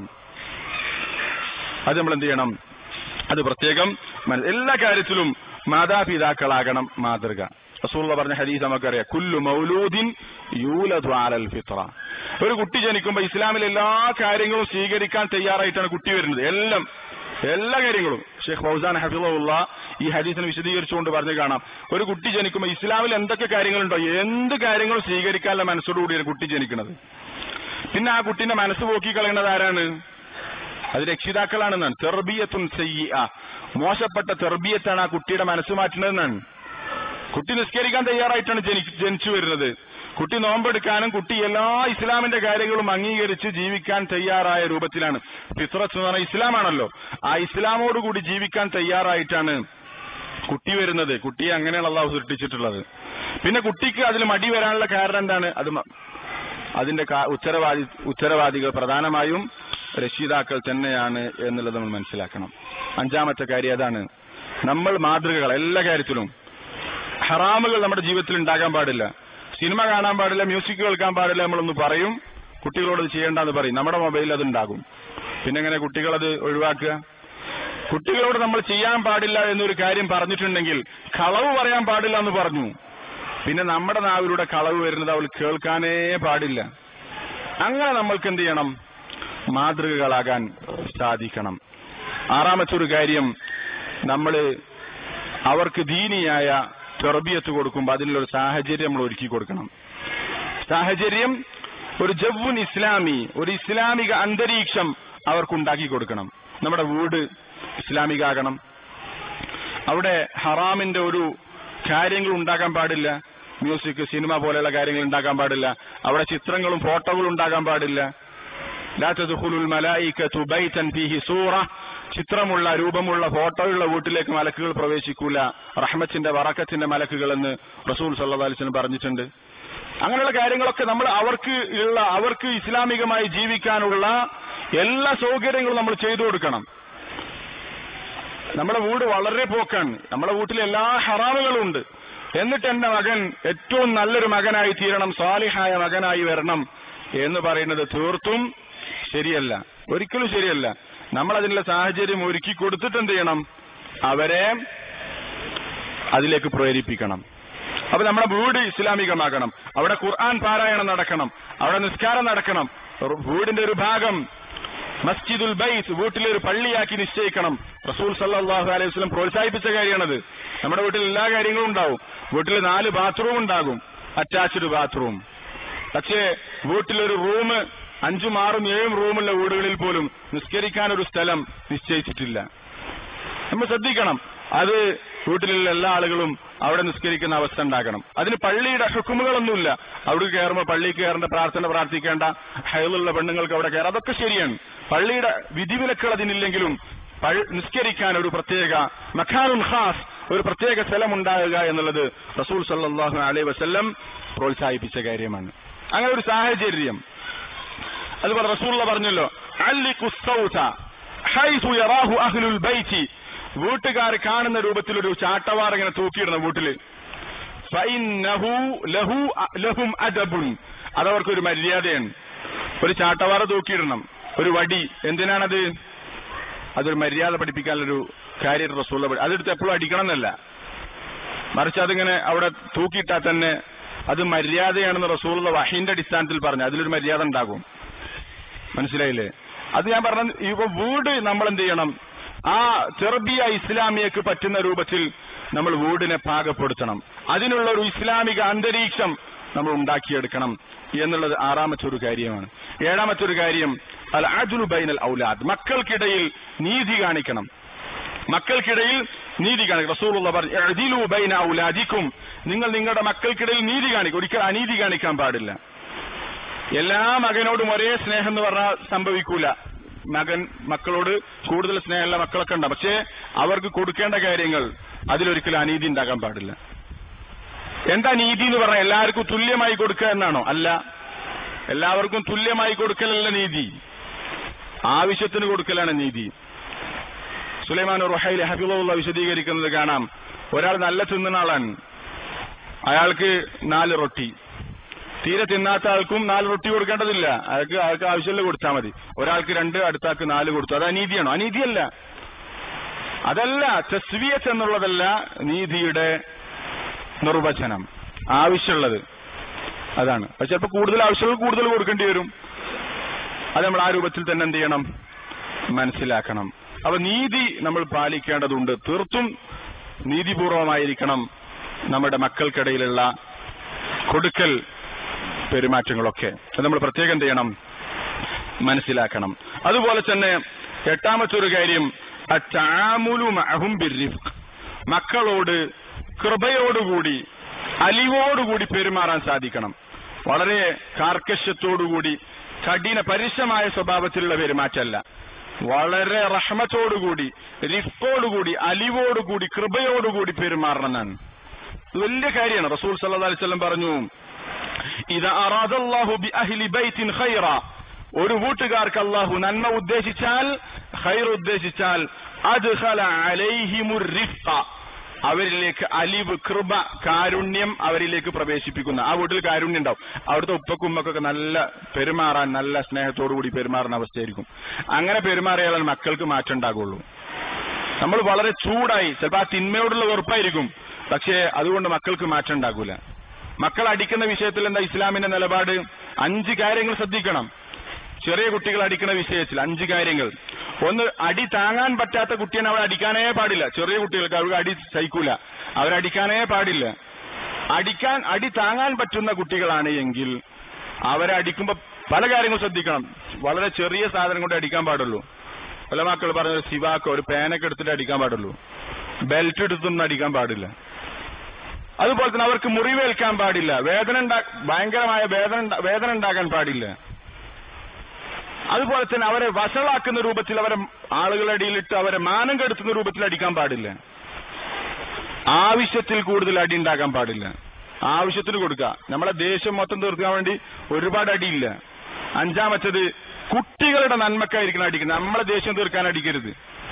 [SPEAKER 2] അത് നമ്മൾ എന്ത് ചെയ്യണം അത് പ്രത്യേകം മന- എല്ലാ കാര്യത്തിലും മാതാപിതാക്കളാകണം മാതൃക റസൂള്ള പറഞ്ഞ ഹദീസ് നമുക്കറിയാം കുല്ലു മൗലൂദിൻ യൂലദു അലൽ ഫിത്ര ഒരു കുട്ടി ജനിക്കുമ്പോൾ ഇസ്ലാമിലെ എല്ലാ കാര്യങ്ങളും സ്വീകരിക്കാൻ തയ്യാറായിട്ടാണ് കുട്ടി വരുന്നത് എല്ലാം എല്ലാ കാര്യങ്ങളും ഷെയ്ഖ് ഫൗസാൻ ഹഫിള്ള ഈ ഹദീസിനെ വിശദീകരിച്ചുകൊണ്ട് പറഞ്ഞു കാണാം ഒരു കുട്ടി ജനിക്കുമ്പോൾ ഇസ്ലാമിൽ എന്തൊക്കെ കാര്യങ്ങളുണ്ടോ എന്ത് കാര്യങ്ങളും സ്വീകരിക്കാനുള്ള മനസ്സോടുകൂടിയാണ് കുട്ടി ജനിക്കുന്നത് പിന്നെ ആ കുട്ടീന്റെ മനസ്സ് പോക്കി കളയുന്നത് ആരാണ് അത് രക്ഷിതാക്കളാണെന്നാണ് തെർബിയത്തുൻ സയ്യ മോശപ്പെട്ട തെർബിയത്താണ് ആ കുട്ടിയുടെ മനസ്സ് മാറ്റുന്നതെന്നാണ് കുട്ടി നിസ്കരിക്കാൻ തയ്യാറായിട്ടാണ് ജനി- ജനിച്ചു വരുന്നത് കുട്ടി നോമ്പെടുക്കാനും കുട്ടി എല്ലാ ഇസ്ലാമിന്റെ കാര്യങ്ങളും അംഗീകരിച്ച് ജീവിക്കാൻ തയ്യാറായ രൂപത്തിലാണ് ഫിത്രത്ത് എന്ന് പറഞ്ഞാൽ ഇസ്ലാമാണല്ലോ ആ ഇസ്ലാമോടുകൂടി ജീവിക്കാൻ തയ്യാറായിട്ടാണ് കുട്ടി വരുന്നത് കുട്ടിയെ അങ്ങനെയാണ് അള്ളാഹു സൃഷ്ടിച്ചിട്ടുള്ളത് പിന്നെ കുട്ടിക്ക് അതിൽ മടി വരാനുള്ള കാരണം എന്താണ് അത് മ- അതിന്റെ കാ- ഉത്തരവാദി ഉത്തരവാദികൾ പ്രധാനമായും രക്ഷിതാക്കൾ തന്നെയാണ് എന്നുള്ളത് നമ്മൾ മനസ്സിലാക്കണം അഞ്ചാമത്തെ കാര്യം അതാണ് നമ്മൾ മാതൃകകൾ എല്ലാ കാര്യത്തിലും ഹറാമുകൾ നമ്മുടെ ജീവിതത്തിൽ ഉണ്ടാകാൻ പാടില്ല സിനിമ കാണാൻ പാടില്ല മ്യൂസിക് കേൾക്കാൻ പാടില്ല നമ്മളൊന്ന് പറയും കുട്ടികളോട് ഇത് ചെയ്യേണ്ടെന്ന് പറയും നമ്മുടെ മൊബൈലിൽ അത് ഉണ്ടാകും പിന്നെ എങ്ങനെ കുട്ടികളത് ഒഴിവാക്കുക കുട്ടികളോട് നമ്മൾ ചെയ്യാൻ പാടില്ല എന്നൊരു കാര്യം പറഞ്ഞിട്ടുണ്ടെങ്കിൽ കളവ് പറയാൻ പാടില്ല എന്ന് പറഞ്ഞു പിന്നെ നമ്മുടെ നാവിലൂടെ കളവ് വരുന്നത് അവൾ കേൾക്കാനേ പാടില്ല അങ്ങനെ നമ്മൾക്ക് എന്ത് ചെയ്യണം മാതൃകകളാകാൻ സാധിക്കണം ആറാമത്തെ ഒരു കാര്യം നമ്മൾ അവർക്ക് ദീനിയായ തെറബിയത്ത് കൊടുക്കുമ്പോൾ അതിനുള്ളൊരു സാഹചര്യം നമ്മൾ ഒരുക്കി കൊടുക്കണം സാഹചര്യം ഒരു ജവ്വുൻ ഇസ്ലാമി ഒരു ഇസ്ലാമിക അന്തരീക്ഷം അവർക്കുണ്ടാക്കി കൊടുക്കണം നമ്മുടെ വീട് ഇസ്ലാമികാകണം അവിടെ ഹറാമിന്റെ ഒരു കാര്യങ്ങൾ ഉണ്ടാക്കാൻ പാടില്ല മ്യൂസിക് സിനിമ പോലെയുള്ള കാര്യങ്ങൾ ഉണ്ടാക്കാൻ പാടില്ല അവിടെ ചിത്രങ്ങളും ഫോട്ടോകളും ഉണ്ടാകാൻ പാടില്ല ലാ തദ്ഖുലുൽ മലായികതു ബൈതൻ ഫീഹി സൂറ ചിത്രമുള്ള രൂപമുള്ള ഫോട്ടോയുള്ള വീട്ടിലേക്ക് മലക്കുകൾ പ്രവേശിക്കൂല റഹ്മത്തിന്റെ വറക്കത്തിന്റെ മലക്കുകൾ എന്ന് റസൂൽ സല്ലല്ലാഹു അലൈഹി വസല്ലം പറഞ്ഞിട്ടുണ്ട് അങ്ങനെയുള്ള കാര്യങ്ങളൊക്കെ നമ്മൾ അവർക്ക് ഉള്ള അവർക്ക് ഇസ്ലാമികമായി ജീവിക്കാനുള്ള എല്ലാ സൗകര്യങ്ങളും നമ്മൾ ചെയ്തു കൊടുക്കണം നമ്മുടെ വീട് വളരെ പോക്കാണ് നമ്മുടെ വീട്ടിൽ എല്ലാ ഹറാമുകളും ഉണ്ട് എന്നിട്ട് എന്റെ മകൻ ഏറ്റവും നല്ലൊരു മകനായി തീരണം സ്വാലിഹായ മകനായി വരണം എന്ന് പറയുന്നത് തീർത്തും ശരിയല്ല ഒരിക്കലും ശരിയല്ല നമ്മൾ അതിനുള്ള സാഹചര്യം ഒരുക്കി കൊടുത്തിട്ട് എന്ത് ചെയ്യണം അവരെ അതിലേക്ക് പ്രേരിപ്പിക്കണം അപ്പൊ നമ്മുടെ വീട് ഇസ്ലാമികമാകണം അവിടെ ഖുർആൻ പാരായണം നടക്കണം അവിടെ നിസ്കാരം നടക്കണം വീടിന്റെ ഒരു ഭാഗം മസ്ജിദുൽ ബൈത്ത് വീട്ടിലെ ഒരു പള്ളിയാക്കി നിശ്ചയിക്കണം റസൂൽ സല്ലാഹു അലൈഹി വസ്ലം പ്രോത്സാഹിപ്പിച്ച കാര്യമാണത് നമ്മുടെ വീട്ടിൽ എല്ലാ കാര്യങ്ങളും ഉണ്ടാവും വീട്ടിൽ നാല് ബാത്റൂം ഉണ്ടാകും അറ്റാച്ച്ഡ് ബാത്റൂം പക്ഷേ വീട്ടിലൊരു റൂം അഞ്ചും ആറും ഏഴും റൂമുള്ള വീടുകളിൽ പോലും നിസ്കരിക്കാൻ ഒരു സ്ഥലം നിശ്ചയിച്ചിട്ടില്ല നമ്മൾ ശ്രദ്ധിക്കണം അത് വീട്ടിലുള്ള എല്ലാ ആളുകളും അവിടെ നിസ്കരിക്കുന്ന അവസ്ഥ ഉണ്ടാക്കണം അതിന് പള്ളിയുടെ ഹുക്കുമുകളൊന്നുമില്ല അവിടെ കയറുമ്പോൾ പള്ളിയിൽ കയറേണ്ട പ്രാർത്ഥന പ്രാർത്ഥിക്കേണ്ട ഹയലുള്ള പെണ്ണുങ്ങൾക്ക് അവിടെ കയറാം അതൊക്കെ ശരിയാണ് പള്ളിയുടെ വിധിവിലക്കുകൾ അതിനില്ലെങ്കിലും പൾ- നിസ്കരിക്കാൻ ഒരു പ്രത്യേക മഖാനുൻ ഖാസ് ഒരു പ്രത്യേക സ്ഥലം ഉണ്ടാകുക എന്നുള്ളത് റസൂൽ സല്ലല്ലാഹു അലൈഹി വസല്ലം പ്രോത്സാഹിപ്പിച്ച കാര്യമാണ് അങ്ങനെ ഒരു സാഹചര്യം അതുപോലെ റസൂള്ള പറഞ്ഞല്ലോ അല്ലിഖു സൗത ഹൈസു യറാഹു അഹ്ലുൽ ബൈത്തി വീട്ടുകാർ കാണുന്ന രൂപത്തിൽ ഒരു ചാട്ടവാർ ഇങ്ങനെ തൂക്കിയിടണം വീട്ടില് ഫഇന്നഹു ലഹു ലഹും അദബുൻ അതവർക്കൊരു മര്യാദയാണ് ഒരു ചാട്ടവാറ തൂക്കിയിടണം ഒരു വടി എന്തിനാണത് അതൊരു മര്യാദ പഠിപ്പിക്കാനുള്ളൊരു കാര്യം റസൂള്ള പഠി- അതെടുത്ത് എപ്പോഴും അടിക്കണം എന്നല്ല മറിച്ച് അതിങ്ങനെ അവിടെ തൂക്കിയിട്ടാൽ തന്നെ അത് മര്യാദയാണെന്ന് റസൂള്ള വഹീന്റെ അടിസ്ഥാനത്തിൽ പറഞ്ഞു അതിലൊരു മര്യാദ ഉണ്ടാകും മനസ്സിലായില്ലേ അത് ഞാൻ പറഞ്ഞ ഇപ്പൊ വീട് നമ്മൾ എന്ത് ചെയ്യണം ആ ചെറുബിയ ഇസ്ലാമിയക്ക് പറ്റുന്ന രൂപത്തിൽ നമ്മൾ വീടിനെ പാകപ്പെടുത്തണം അതിനുള്ള ഒരു ഇസ്ലാമിക അന്തരീക്ഷം നമ്മൾ ഉണ്ടാക്കിയെടുക്കണം എന്നുള്ളത് ആറാമത്തെ ഒരു കാര്യമാണ് ഏഴാമത്തെ ഒരു കാര്യം അൽ അജുലു ബൈനൽ ഔലാദ് മക്കൾക്കിടയിൽ നീതി കാണിക്കണം മക്കൾക്കിടയിൽ നീതി കാണിക്കും റസൂലുള്ള പറഞ്ഞു "ഇഅ്ദിലു ബൈന ഔലാദിക്കും നിങ്ങൾ നിങ്ങളുടെ മക്കൾക്കിടയിൽ നീതി കാണിക്കും ഒരിക്കൽ അനീതി കാണിക്കാൻ പാടില്ല എല്ലാ മകനോടും ഒരേ സ്നേഹം എന്ന് പറഞ്ഞാൽ സംഭവിക്കൂല മകൻ മക്കളോട് കൂടുതൽ സ്നേഹമുള്ള മക്കളൊക്കെ ഉണ്ടാവും പക്ഷേ അവർക്ക് കൊടുക്കേണ്ട കാര്യങ്ങൾ അതിലൊരിക്കലും അനീതി ഉണ്ടാകാൻ പാടില്ല എന്താ നീതി എന്ന് പറഞ്ഞാൽ എല്ലാവർക്കും തുല്യമായി കൊടുക്കുക എന്നാണോ അല്ല എല്ലാവർക്കും തുല്യമായി കൊടുക്കലല്ല നീതി ആവശ്യത്തിന് കൊടുക്കലാണ് നീതി സുലൈമാൻ റുഹൈൽ ഹഫിള്ള വിശദീകരിക്കുന്നത് കാണാം ഒരാൾ നല്ല തിന്നുന്ന ആളാണ് അയാൾക്ക് നാല് റൊട്ടി തീരെ തിന്നാത്ത ആൾക്കും നാല് റൊട്ടി കൊടുക്കേണ്ടതില്ല അയാൾക്ക് അയാൾക്ക് ആവശ്യമില്ല കൊടുത്താൽ മതി ഒരാൾക്ക് രണ്ട് അടുത്ത ആൾക്ക് നാല് കൊടുത്തു അത് അനീതിയാണോ അനീതിയല്ല അതല്ല തസ്വിയത്ത് എന്നുള്ളതല്ല നീതിയുടെ നിർവചനം ആവശ്യമുള്ളത് അതാണ് പക്ഷെ ചിലപ്പോൾ കൂടുതൽ ആവശ്യമുള്ളത് കൂടുതൽ കൊടുക്കേണ്ടി വരും അത് നമ്മൾ ആ രൂപത്തിൽ തന്നെ എന്ത് ചെയ്യണം മനസ്സിലാക്കണം അപ്പൊ നീതി നമ്മൾ പാലിക്കേണ്ടതുണ്ട് തീർത്തും നീതിപൂർവമായിരിക്കണം നമ്മുടെ മക്കൾക്കിടയിലുള്ള കൊടുക്കൽ പെരുമാറ്റങ്ങളൊക്കെ അത് നമ്മൾ പ്രത്യേകം എന്ത് ചെയ്യണം മനസ്സിലാക്കണം അതുപോലെ തന്നെ എട്ടാമത്തെ ഒരു കാര്യം അറ്റാമുലു മഅഹും ബിർരിഫ്ഖ് മക്കളോട് കൃപയോടുകൂടി അലിവോടുകൂടി പെരുമാറാൻ സാധിക്കണം വളരെ കാർക്കശ്യത്തോടുകൂടി കഠിന പരുഷമായ സ്വഭാവത്തിലുള്ള പെരുമാറ്റമല്ല വളരെ റഹ്മത്തോടുകൂടി റിഫോടുകൂടി അലിവോടുകൂടി കൃപയോടുകൂടി പെരുമാറണമെന്നാണ് ഇത് വലിയ കാര്യമാണ് റസൂൽ സല്ലല്ലാഹു അലൈഹി വസല്ലം പറഞ്ഞു ഇത് അറാദല്ലാഹു ബി അഹ്ലി ബൈത്തിൻ ഖൈറ ഒരു വീട്ടുകാർക്ക് അള്ളാഹു നന്മ ഉദ്ദേശിച്ചാൽ ഖൈർ ഉദ്ദേശിച്ചാൽ അദ്ഖല അലൈഹിമുർ റിഫ്ഖ അവരിലേക്ക് അലിവ് കൃപ കാരുണ്യം അവരിലേക്ക് പ്രവേശിപ്പിക്കുന്ന ആ വീട്ടിൽ കാരുണ്യം ഉണ്ടാവും അവിടുത്തെ ഉപ്പക്കും ഉമ്മക്കൊക്കെ നല്ല പെരുമാറാൻ നല്ല സ്നേഹത്തോടു കൂടി പെരുമാറുന്ന അവസ്ഥയായിരിക്കും അങ്ങനെ പെരുമാറിയാലാണ് മക്കൾക്ക് മാറ്റം ഉണ്ടാകുള്ളൂ നമ്മൾ വളരെ ചൂടായി ചിലപ്പോൾ ആ തിന്മയോടുള്ള വെറുപ്പായിരിക്കും പക്ഷേ അതുകൊണ്ട് മക്കൾക്ക് മാറ്റം ഉണ്ടാകൂല മക്കൾ അടിക്കുന്ന വിഷയത്തിൽ എന്താ ഇസ്ലാമിന്റെ നിലപാട് അഞ്ച് കാര്യങ്ങൾ ശ്രദ്ധിക്കണം ചെറിയ കുട്ടികൾ അടിക്കുന്ന വിഷയത്തിൽ അഞ്ച് കാര്യങ്ങൾ ഒന്ന് അടി താങ്ങാൻ പറ്റാത്ത കുട്ടിയെ അവൾ അടിക്കാനേ പാടില്ല ചെറിയ കുട്ടികൾക്ക് അവർക്ക് അടി സഹിക്കൂല അവരടിക്കാനേ പാടില്ല അടിക്കാൻ അടി താങ്ങാൻ പറ്റുന്ന കുട്ടികളാണ് എങ്കിൽ അവരെ അടിക്കുമ്പോ പല കാര്യങ്ങൾ ശ്രദ്ധിക്കണം വളരെ ചെറിയ സാധനം കൊണ്ട് അടിക്കാൻ പാടുള്ളൂ പല മക്കൾ പറഞ്ഞ സിവാക്കോ ഒരു പേനൊക്കെ എടുത്തിട്ട് അടിക്കാൻ പാടുള്ളൂ ബെൽറ്റ് എടുത്തൊന്നും അടിക്കാൻ പാടില്ല അതുപോലെ തന്നെ അവർക്ക് മുറിവേൽക്കാൻ പാടില്ല വേദന ഉണ്ടാ ഭയങ്കരമായ വേദന ഉണ്ടാ- വേദന ഉണ്ടാകാൻ പാടില്ല അതുപോലെ തന്നെ അവരെ വഷളാക്കുന്ന രൂപത്തിൽ അവരെ ആളുകളുടെ ഇടയിലിട്ട് അവരെ മാനം കെടുത്തുന്ന രൂപത്തിൽ അടിക്കാൻ പാടില്ല ആവശ്യത്തിൽ കൂടുതൽ അടി ഉണ്ടാക്കാൻ പാടില്ല ആവശ്യത്തിന് കൊടുക്കുക നമ്മളെ ദേഷ്യം മൊത്തം തീർക്കാൻ വേണ്ടി ഒരുപാട് അടിയില്ല അഞ്ചാമത്തത് കുട്ടികളുടെ നന്മക്കായിരിക്കണം അടിക്കുന്നത് നമ്മളെ ദേഷ്യം തീർക്കാൻ അടിക്കരുത്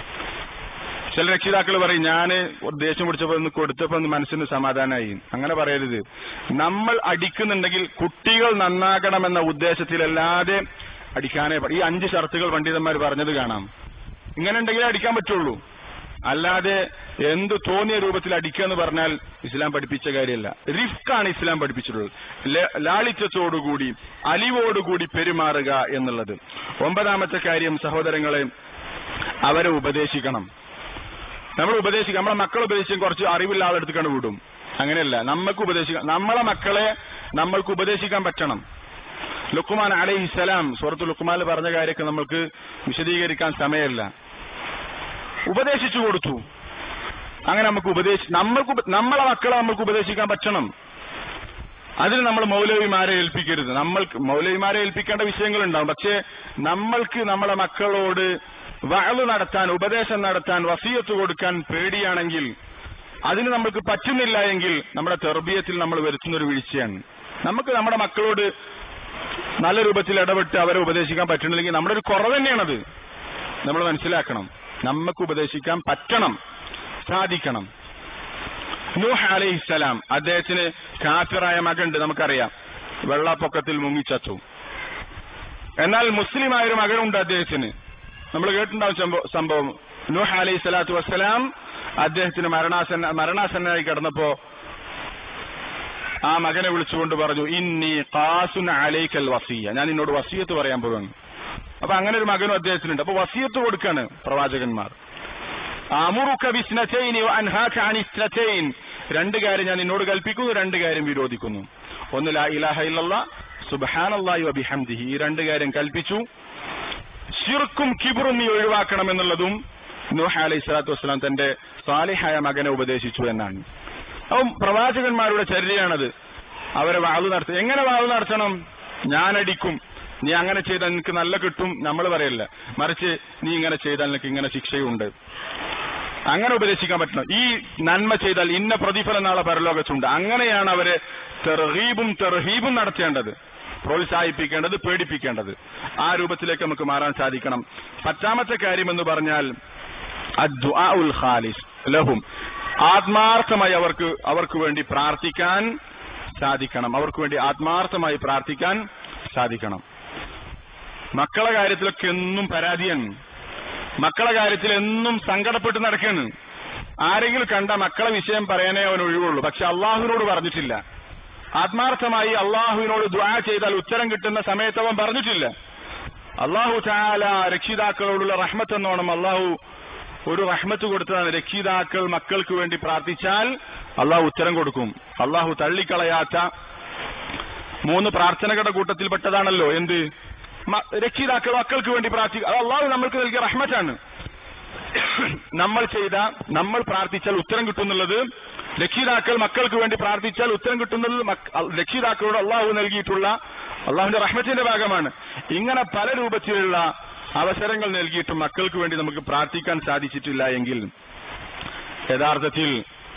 [SPEAKER 2] ചില രക്ഷിതാക്കൾ പറയും ഞാന് ദേഷ്യം പിടിച്ചപ്പോ ഒന്ന് കൊടുത്തപ്പോ ഒന്ന് മനസ്സിന് സമാധാനമായി അങ്ങനെ പറയരുത് നമ്മൾ അടിക്കുന്നുണ്ടെങ്കിൽ കുട്ടികൾ നന്നാകണമെന്ന ഉദ്ദേശത്തിലല്ലാതെ അടിക്കാനേ പാ- ഈ അഞ്ച് ഷർത്തുകൾ പണ്ഡിതന്മാർ പറഞ്ഞത് കാണാം ഇങ്ങനെ ഉണ്ടെങ്കിലേ അടിക്കാൻ പറ്റുള്ളൂ അല്ലാതെ എന്ത് തോന്നിയ രൂപത്തിൽ അടിക്കുക എന്ന് പറഞ്ഞാൽ ഇസ്ലാം പഠിപ്പിച്ച കാര്യമല്ല റിഫ്ക്കാണ് ഇസ്ലാം പഠിപ്പിച്ചിട്ടുള്ളത് ല- ലാളിത്യത്തോടുകൂടി അലിവോടുകൂടി പെരുമാറുക എന്നുള്ളത് ഒമ്പതാമത്തെ കാര്യം സഹോദരങ്ങളെ അവരെ ഉപദേശിക്കണം നമ്മൾ ഉപദേശിക്കും നമ്മളെ മക്കളെ ഉപദേശിക്കും കുറച്ച് അറിവില്ല ആളെടുത്ത് വിടും അങ്ങനെയല്ല നമുക്ക് ഉപദേശിക്കാം നമ്മളെ മക്കളെ നമ്മൾക്ക് ഉപദേശിക്കാൻ പറ്റണം ലുക്കുമാൻ അലൈഹിസ്സലാം സുഹൃത്ത് ലുക്കുമാൻ പറഞ്ഞ കാര്യമൊക്കെ നമ്മൾക്ക് വിശദീകരിക്കാൻ സമയമല്ല ഉപദേശിച്ചു കൊടുത്തു അങ്ങനെ നമുക്ക് ഉപദേശി നമ്മൾക്ക് ഉപ- നമ്മളെ മക്കളെ നമ്മൾക്ക് ഉപദേശിക്കാൻ പറ്റണം അതിന് നമ്മൾ മൗലവിമാരെ ഏൽപ്പിക്കരുത് നമ്മൾക്ക് മൗലവിമാരെ ഏൽപ്പിക്കേണ്ട വിഷയങ്ങളുണ്ടാവും പക്ഷേ നമ്മൾക്ക് നമ്മളെ മക്കളോട് വഴവ് നടത്താൻ ഉപദേശം നടത്താൻ വസീയത്ത് കൊടുക്കാൻ പേടിയാണെങ്കിൽ അതിന് നമ്മൾക്ക് പറ്റുന്നില്ല എങ്കിൽ നമ്മുടെ തെർബീയത്തിൽ നമ്മൾ വരുത്തുന്ന ഒരു വീഴ്ചയാണ് നമുക്ക് നമ്മുടെ മക്കളോട് നല്ല രൂപത്തിൽ ഇടപെട്ട് അവരെ ഉപദേശിക്കാൻ പറ്റണില്ലെങ്കിൽ നമ്മുടെ ഒരു കുറവ് തന്നെയാണത് നമ്മൾ മനസ്സിലാക്കണം നമുക്ക് ഉപദേശിക്കാൻ പറ്റണം സാധിക്കണം നൂഹ് അലൈഹിസ്സലാം അദ്ദേഹത്തിന് കാഫിറായ മകണ്ട് നമുക്കറിയാം വെള്ളപ്പൊക്കത്തിൽ മുങ്ങിച്ചത്തു എന്നാൽ മുസ്ലിമായ ഒരു മകനുണ്ട് അദ്ദേഹത്തിന് നമ്മൾ കേട്ടിട്ടുണ്ടാവും സംഭവ- സംഭവം നൂഹ് അലൈഹി സ്വലാത്തു വസ്സലാം അദ്ദേഹത്തിന് മരണാസന്ന മരണാസന്നായി കിടന്നപ്പോ ആ മകനെ വിളിച്ചുകൊണ്ട് പറഞ്ഞു ഇന്നി ഖാസുൻ അലൈക്കൽ വസിയ ഞാൻ നിന്നോട് വസിയത്ത് പറയാൻ പോകുന്നു അപ്പൊ അങ്ങനെ ഒരു മകനും അദ്ദേഹത്തിനുണ്ട് അപ്പൊ വസിയത്ത് കൊടുക്കാണ് പ്രവാചകന്മാർ അമുറുക ബിസ്നതൈനി വഅൻഹാക അനിസ്നതൈൻ രണ്ട് കാര്യം ഞാൻ നിന്നോട് കൽപ്പിക്കുന്നു രണ്ട് കാര്യം വിരോധിക്കുന്നു ഒന്ന് ലാ ഇലാഹ ഇല്ലല്ലാ സുബ്ഹാനല്ലാഹി വബിഹംദിഹി ഈ രണ്ട് കാര്യം കൽപ്പിച്ചു ശിർക്കും കിബറും നീ ഒഴിവാക്കണം എന്നുള്ളതും നൂഹ് അലൈഹി സ്വലാത്തു വസ്സലാം തന്റെ സാലിഹായ മകനെ ഉപദേശിച്ചു എന്നാണ് അപ്പം പ്രവാചകന്മാരുടെ ചര്യയാണത് അവരെ വാതു നടത്തും എങ്ങനെ വാതു നടത്തണം ഞാൻ അടിക്കും നീ അങ്ങനെ ചെയ്താൽ നിനക്ക് നല്ല കിട്ടും നമ്മൾ പറയല്ല മറിച്ച് നീ ഇങ്ങനെ ചെയ്താൽ നിനക്ക് ഇങ്ങനെ ശിക്ഷയുണ്ട് അങ്ങനെ ഉപദേശിക്കാൻ പറ്റണം ഈ നന്മ ചെയ്താൽ ഇന്ന പ്രതിഫലം നാളെ പരലോകത്തുണ്ട് അങ്ങനെയാണ് അവരെ തെർഹീബും തെർഹീബും നടത്തേണ്ടത് പ്രോത്സാഹിപ്പിക്കേണ്ടത് പേടിപ്പിക്കേണ്ടത് ആ രൂപത്തിലേക്ക് നമുക്ക് മാറാൻ സാധിക്കണം പത്താമത്തെ കാര്യം എന്ന് പറഞ്ഞാൽ അദ്ദുആ ഉൽ ഖാലിസ് ലഹും ആത്മാർത്ഥമായി അവർക്ക് അവർക്ക് വേണ്ടി പ്രാർത്ഥിക്കാൻ സാധിക്കണം അവർക്ക് വേണ്ടി ആത്മാർത്ഥമായി പ്രാർത്ഥിക്കാൻ സാധിക്കണം മക്കളെ കാര്യത്തിലൊക്കെ എന്നും പരാതിയാണ് മക്കളെ കാര്യത്തിൽ എന്നും സങ്കടപ്പെട്ട് നടക്കാണ് ആരെങ്കിലും കണ്ട മക്കളെ വിഷയം പറയാനേ അവൻ ഒഴിവുള്ളൂ പക്ഷെ അള്ളാഹുവിനോട് പറഞ്ഞിട്ടില്ല ആത്മാർത്ഥമായി അള്ളാഹുവിനോട് ദ്വാ ചെയ്താൽ ഉത്തരം കിട്ടുന്ന സമയത്ത് അവൻ പറഞ്ഞിട്ടില്ല അള്ളാഹു ചാല രക്ഷിതാക്കളോടുള്ള റഹ്മത്ത് എന്നോണം അള്ളാഹു ഒരു റഹ്മത്ത് കൊടുത്തതാണ് രക്ഷിതാക്കൾ മക്കൾക്ക് വേണ്ടി പ്രാർത്ഥിച്ചാൽ അള്ളാഹു ഉത്തരം കൊടുക്കും അള്ളാഹു തള്ളിക്കളയാത്ത മൂന്ന് പ്രാർത്ഥനകളുടെ കൂട്ടത്തിൽപ്പെട്ടതാണല്ലോ എന്ത് മ- രക്ഷിതാക്കൾ മക്കൾക്ക് വേണ്ടി പ്രാർത്ഥിക്കുക അത് അള്ളാഹു നമ്മൾക്ക് നൽകിയ റഹ്മത്താണ് നമ്മൾ ചെയ്ത നമ്മൾ പ്രാർത്ഥിച്ചാൽ ഉത്തരം കിട്ടുന്നുള്ളത് രക്ഷിതാക്കൾ മക്കൾക്ക് വേണ്ടി പ്രാർത്ഥിച്ചാൽ ഉത്തരം കിട്ടുന്നത് മക്ക- അ- രക്ഷിതാക്കളോട് അള്ളാഹു നൽകിയിട്ടുള്ള അള്ളാഹുവിന്റെ റഹ്മത്തിന്റെ ഭാഗമാണ് ഇങ്ങനെ പല രൂപത്തിലുള്ള അവസരങ്ങൾ നൽകിയിട്ടും മക്കൾക്ക് വേണ്ടി നമുക്ക് പ്രാർത്ഥിക്കാൻ സാധിച്ചിട്ടില്ല എങ്കിൽ യഥാർത്ഥത്തിൽ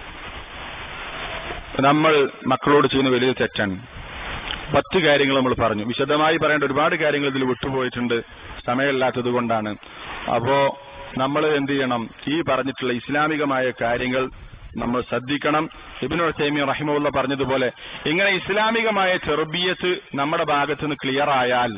[SPEAKER 2] നമ്മൾ മക്കളോട് ചെയ്യുന്ന വലിയ തെറ്റാണ് പത്ത് കാര്യങ്ങൾ നമ്മൾ പറഞ്ഞു വിശദമായി പറയേണ്ട ഒരുപാട് കാര്യങ്ങൾ ഇതിൽ വിട്ടുപോയിട്ടുണ്ട് സമയമില്ലാത്തത് കൊണ്ടാണ് അപ്പോ നമ്മൾ എന്ത് ചെയ്യണം ഈ പറഞ്ഞിട്ടുള്ള ഇസ്ലാമികമായ കാര്യങ്ങൾ നമ്മൾ ശ്രദ്ധിക്കണം ഇബിനു തൈമി റഹിമുള്ള പറഞ്ഞതുപോലെ ഇങ്ങനെ ഇസ്ലാമികമായ ചെറുബിയത്ത് നമ്മുടെ ഭാഗത്ത് നിന്ന് ക്ലിയർ ആയാൽ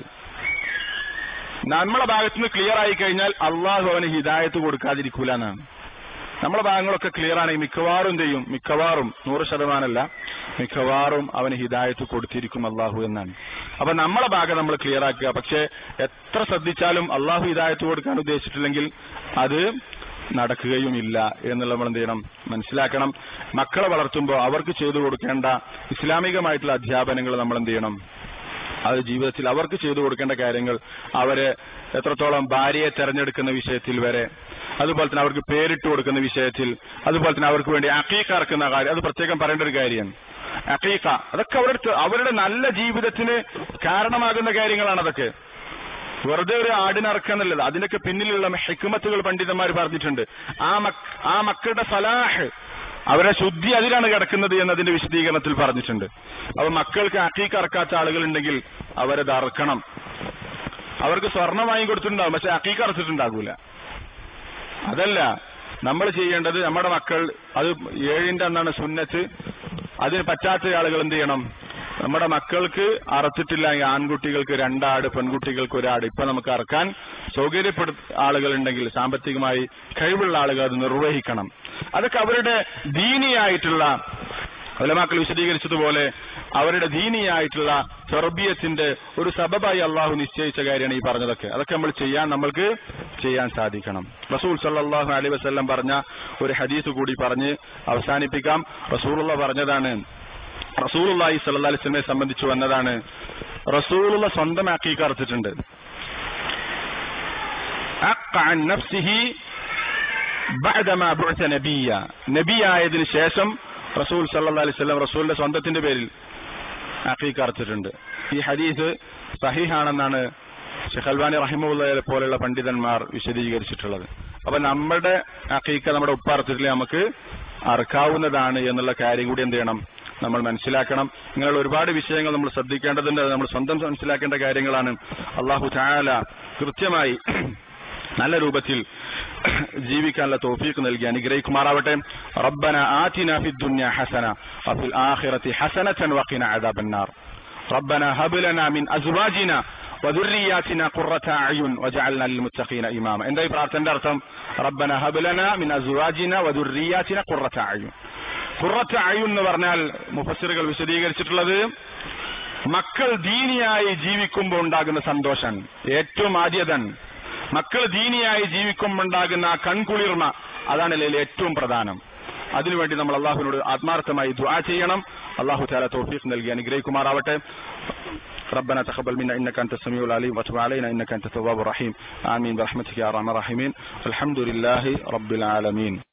[SPEAKER 2] നമ്മുടെ ഭാഗത്ത് നിന്ന് ക്ലിയർ ആയി കഴിഞ്ഞാൽ അള്ളാഹു അവന് ഹിദായത്ത് കൊടുക്കാതിരിക്കൂല എന്നാണ് നമ്മളെ ഭാഗങ്ങളൊക്കെ ക്ലിയർ ആണെങ്കിൽ മിക്കവാറും എന്ത് ചെയ്യും മിക്കവാറും നൂറ് ശതമാനമല്ല മിക്കവാറും അവന് ഹിദായത്ത് കൊടുത്തിരിക്കും അള്ളാഹു എന്നാണ് അപ്പൊ നമ്മളെ ഭാഗം നമ്മൾ ക്ലിയർ ആക്കുക പക്ഷെ എത്ര ശ്രദ്ധിച്ചാലും അള്ളാഹു ഹിദായത്ത് കൊടുക്കാൻ ഉദ്ദേശിച്ചിട്ടില്ലെങ്കിൽ അത് നടക്കുകയുമില്ല എന്നുള്ള നമ്മൾ എന്ത് ചെയ്യണം മനസ്സിലാക്കണം മക്കളെ വളർത്തുമ്പോൾ അവർക്ക് ചെയ്തു കൊടുക്കേണ്ട ഇസ്ലാമികമായിട്ടുള്ള അധ്യാപനങ്ങൾ നമ്മൾ എന്ത് ചെയ്യണം അത് ജീവിതത്തിൽ അവർക്ക് ചെയ്തു കൊടുക്കേണ്ട കാര്യങ്ങൾ അവരെ എത്രത്തോളം ഭാര്യയെ തെരഞ്ഞെടുക്കുന്ന വിഷയത്തിൽ വരെ അതുപോലെ തന്നെ അവർക്ക് പേരിട്ട് കൊടുക്കുന്ന വിഷയത്തിൽ അതുപോലെ തന്നെ അവർക്ക് വേണ്ടി അക്കീക്ക ഇറക്കുന്ന കാര്യം അത് പ്രത്യേകം പറയേണ്ട ഒരു കാര്യമാണ് അക്കീക്ക അതൊക്കെ അവരുടെ അവരുടെ നല്ല ജീവിതത്തിന് കാരണമാകുന്ന കാര്യങ്ങളാണ് അതൊക്കെ വെറുതെ ഒരു ആടിനറക്കാന്നല്ലത് അതിനൊക്കെ പിന്നിലുള്ള ഹിക്കുമത്തുകൾ പണ്ഡിതന്മാർ പറഞ്ഞിട്ടുണ്ട് ആ മക് ആ മക്കളുടെ ഫലാഹ് അവരെ ശുദ്ധി അതിലാണ് കിടക്കുന്നത് എന്നതിന്റെ വിശദീകരണത്തിൽ പറഞ്ഞിട്ടുണ്ട് അപ്പൊ മക്കൾക്ക് അക്കീക്ക് അറക്കാത്ത ആളുകൾ ഉണ്ടെങ്കിൽ അവരത് അറക്കണം അവർക്ക് സ്വർണം വാങ്ങി കൊടുത്തിട്ടുണ്ടാവും പക്ഷെ അക്കീക്ക് അറച്ചിട്ടുണ്ടാകൂല അതല്ല നമ്മൾ ചെയ്യേണ്ടത് നമ്മുടെ മക്കൾ അത് ഏഴിന്റെ അന്നാണ് സുന്നത്ത് അതിന് പറ്റാത്ത ആളുകൾ എന്ത് ചെയ്യണം നമ്മുടെ മക്കൾക്ക് അറച്ചിട്ടില്ല എങ്കിൽ ആൺകുട്ടികൾക്ക് രണ്ടാട് പെൺകുട്ടികൾക്ക് ഒരാട് ഇപ്പൊ നമുക്ക് അറക്കാൻ സൗകര്യപ്പെടു ആളുകൾ ഉണ്ടെങ്കിൽ സാമ്പത്തികമായി കഴിവുള്ള ആളുകൾ അത് നിർവഹിക്കണം അതൊക്കെ അവരുടെ ദീനിയായിട്ടുള്ള ഉലമാക്കൾ വിശദീകരിച്ചതുപോലെ അവരുടെ ദീനിയായിട്ടുള്ള തെർബിയത്തിന്റെ ഒരു സബബായി അള്ളാഹു നിശ്ചയിച്ച കാര്യമാണ് ഈ പറഞ്ഞതൊക്കെ അതൊക്കെ നമ്മൾ ചെയ്യാൻ നമ്മൾക്ക് ചെയ്യാൻ സാധിക്കണം റസൂൽ സല്ലാഹു അലൈ വസ്ല്ലം പറഞ്ഞ ഒരു ഹദീസ് കൂടി പറഞ്ഞ് അവസാനിപ്പിക്കാം റസൂലുള്ള പറഞ്ഞതാണ് റസൂലുള്ളാഹി സല്ലല്ലാഹു അലൈഹി വസല്ലമയെ സംബന്ധിച്ച് വന്നതാണ് റസൂലുള്ള സ്വന്തം അക്കീക്ക അറച്ചിട്ടുണ്ട് അഖ അൻ നഫ്സിഹി ബഅദമാ ബുഅസ നബിയ നബിയായതിനു ശേഷം റസൂൽ സല്ലല്ലാഹു അലൈഹി വസല്ലം റസൂലിന്റെ സ്വന്തത്തിന്റെ പേരിൽ അഖീഖ അറച്ചിട്ടുണ്ട് ഈ ഹദീസ് സഹീഹാണെന്നാണ് ഷെഖ് അൽവാനി റഹിമുള്ളയെ പോലെയുള്ള പണ്ഡിതന്മാർ വിശദീകരിച്ചിട്ടുള്ളത് അപ്പൊ നമ്മുടെ അഖീഖ നമ്മുടെ ഉപ്പ അറച്ചിട്ടില്ലേ നമുക്ക് അറക്കാവുന്നതാണ് എന്നുള്ള കാര്യം കൂടി എന്ത് ചെയ്യണം നമ്മൾ മനസ്സിലാക്കണം ഇങ്ങനെയുള്ള ഒരുപാട് വിഷയങ്ങൾ നമ്മൾ ശ്രദ്ധിക്കേണ്ടതുണ്ട് അത് നമ്മൾ സ്വന്തം മനസ്സിലാക്കേണ്ട കാര്യങ്ങളാണ് അള്ളാഹു ചായാല കൃത്യമായി നല്ല രൂപത്തിൽ ജീവിക്കാനുള്ള തോഫീക്ക് നൽകി അനുഗ്രഹിക്കുമാറാവട്ടെ റബ്ബന ആതിന ഫിദ് ദുനിയ ഹസന വഫിൽ ആഖിറതി ഹസനതൻ വഖിന അദാബന്നാർ ربنا هب لنا من ازواجنا وذرياتنا قرة اعين واجعلنا للمتقين اماما എന്താ ഈ പ്രാർത്ഥനയുടെ അർത്ഥം ربنا هب لنا من ازواجنا وذرياتنا قرة اعين قرة اعين എന്ന് പറഞ്ഞാൽ മുഫസ്സിറുകൾ വിശദീകരിച്ചിട്ടുള്ളത് മക്കൾ ദീനിയായി ജീവിക്കുമ്പോൾ ഉണ്ടാകുന്ന സന്തോഷം ഏറ്റവും ആദ്യതൻ മക്കൾ ദീനിയായി ജീവിക്കുമ്പോൾ ഉണ്ടാകുന്ന ആ കൺകുളിർമ അതാണ് ഇതിൽ ഏറ്റവും പ്രധാനം അതിനുവേണ്ടി നമ്മൾ അള്ളാഹുവിനോട് ആത്മാർത്ഥമായി ദുആ ചെയ്യണം അള്ളാഹു താല തോഫീഖ് നൽകി അനുഗ്രഹിക്കുമാറാവട്ടെ ربنا تقبل منا انك انت السميع العليم وتب علينا انك انت التواب الرحيم امين برحمتك يا ارحم الراحمين الحمد لله رب العالمين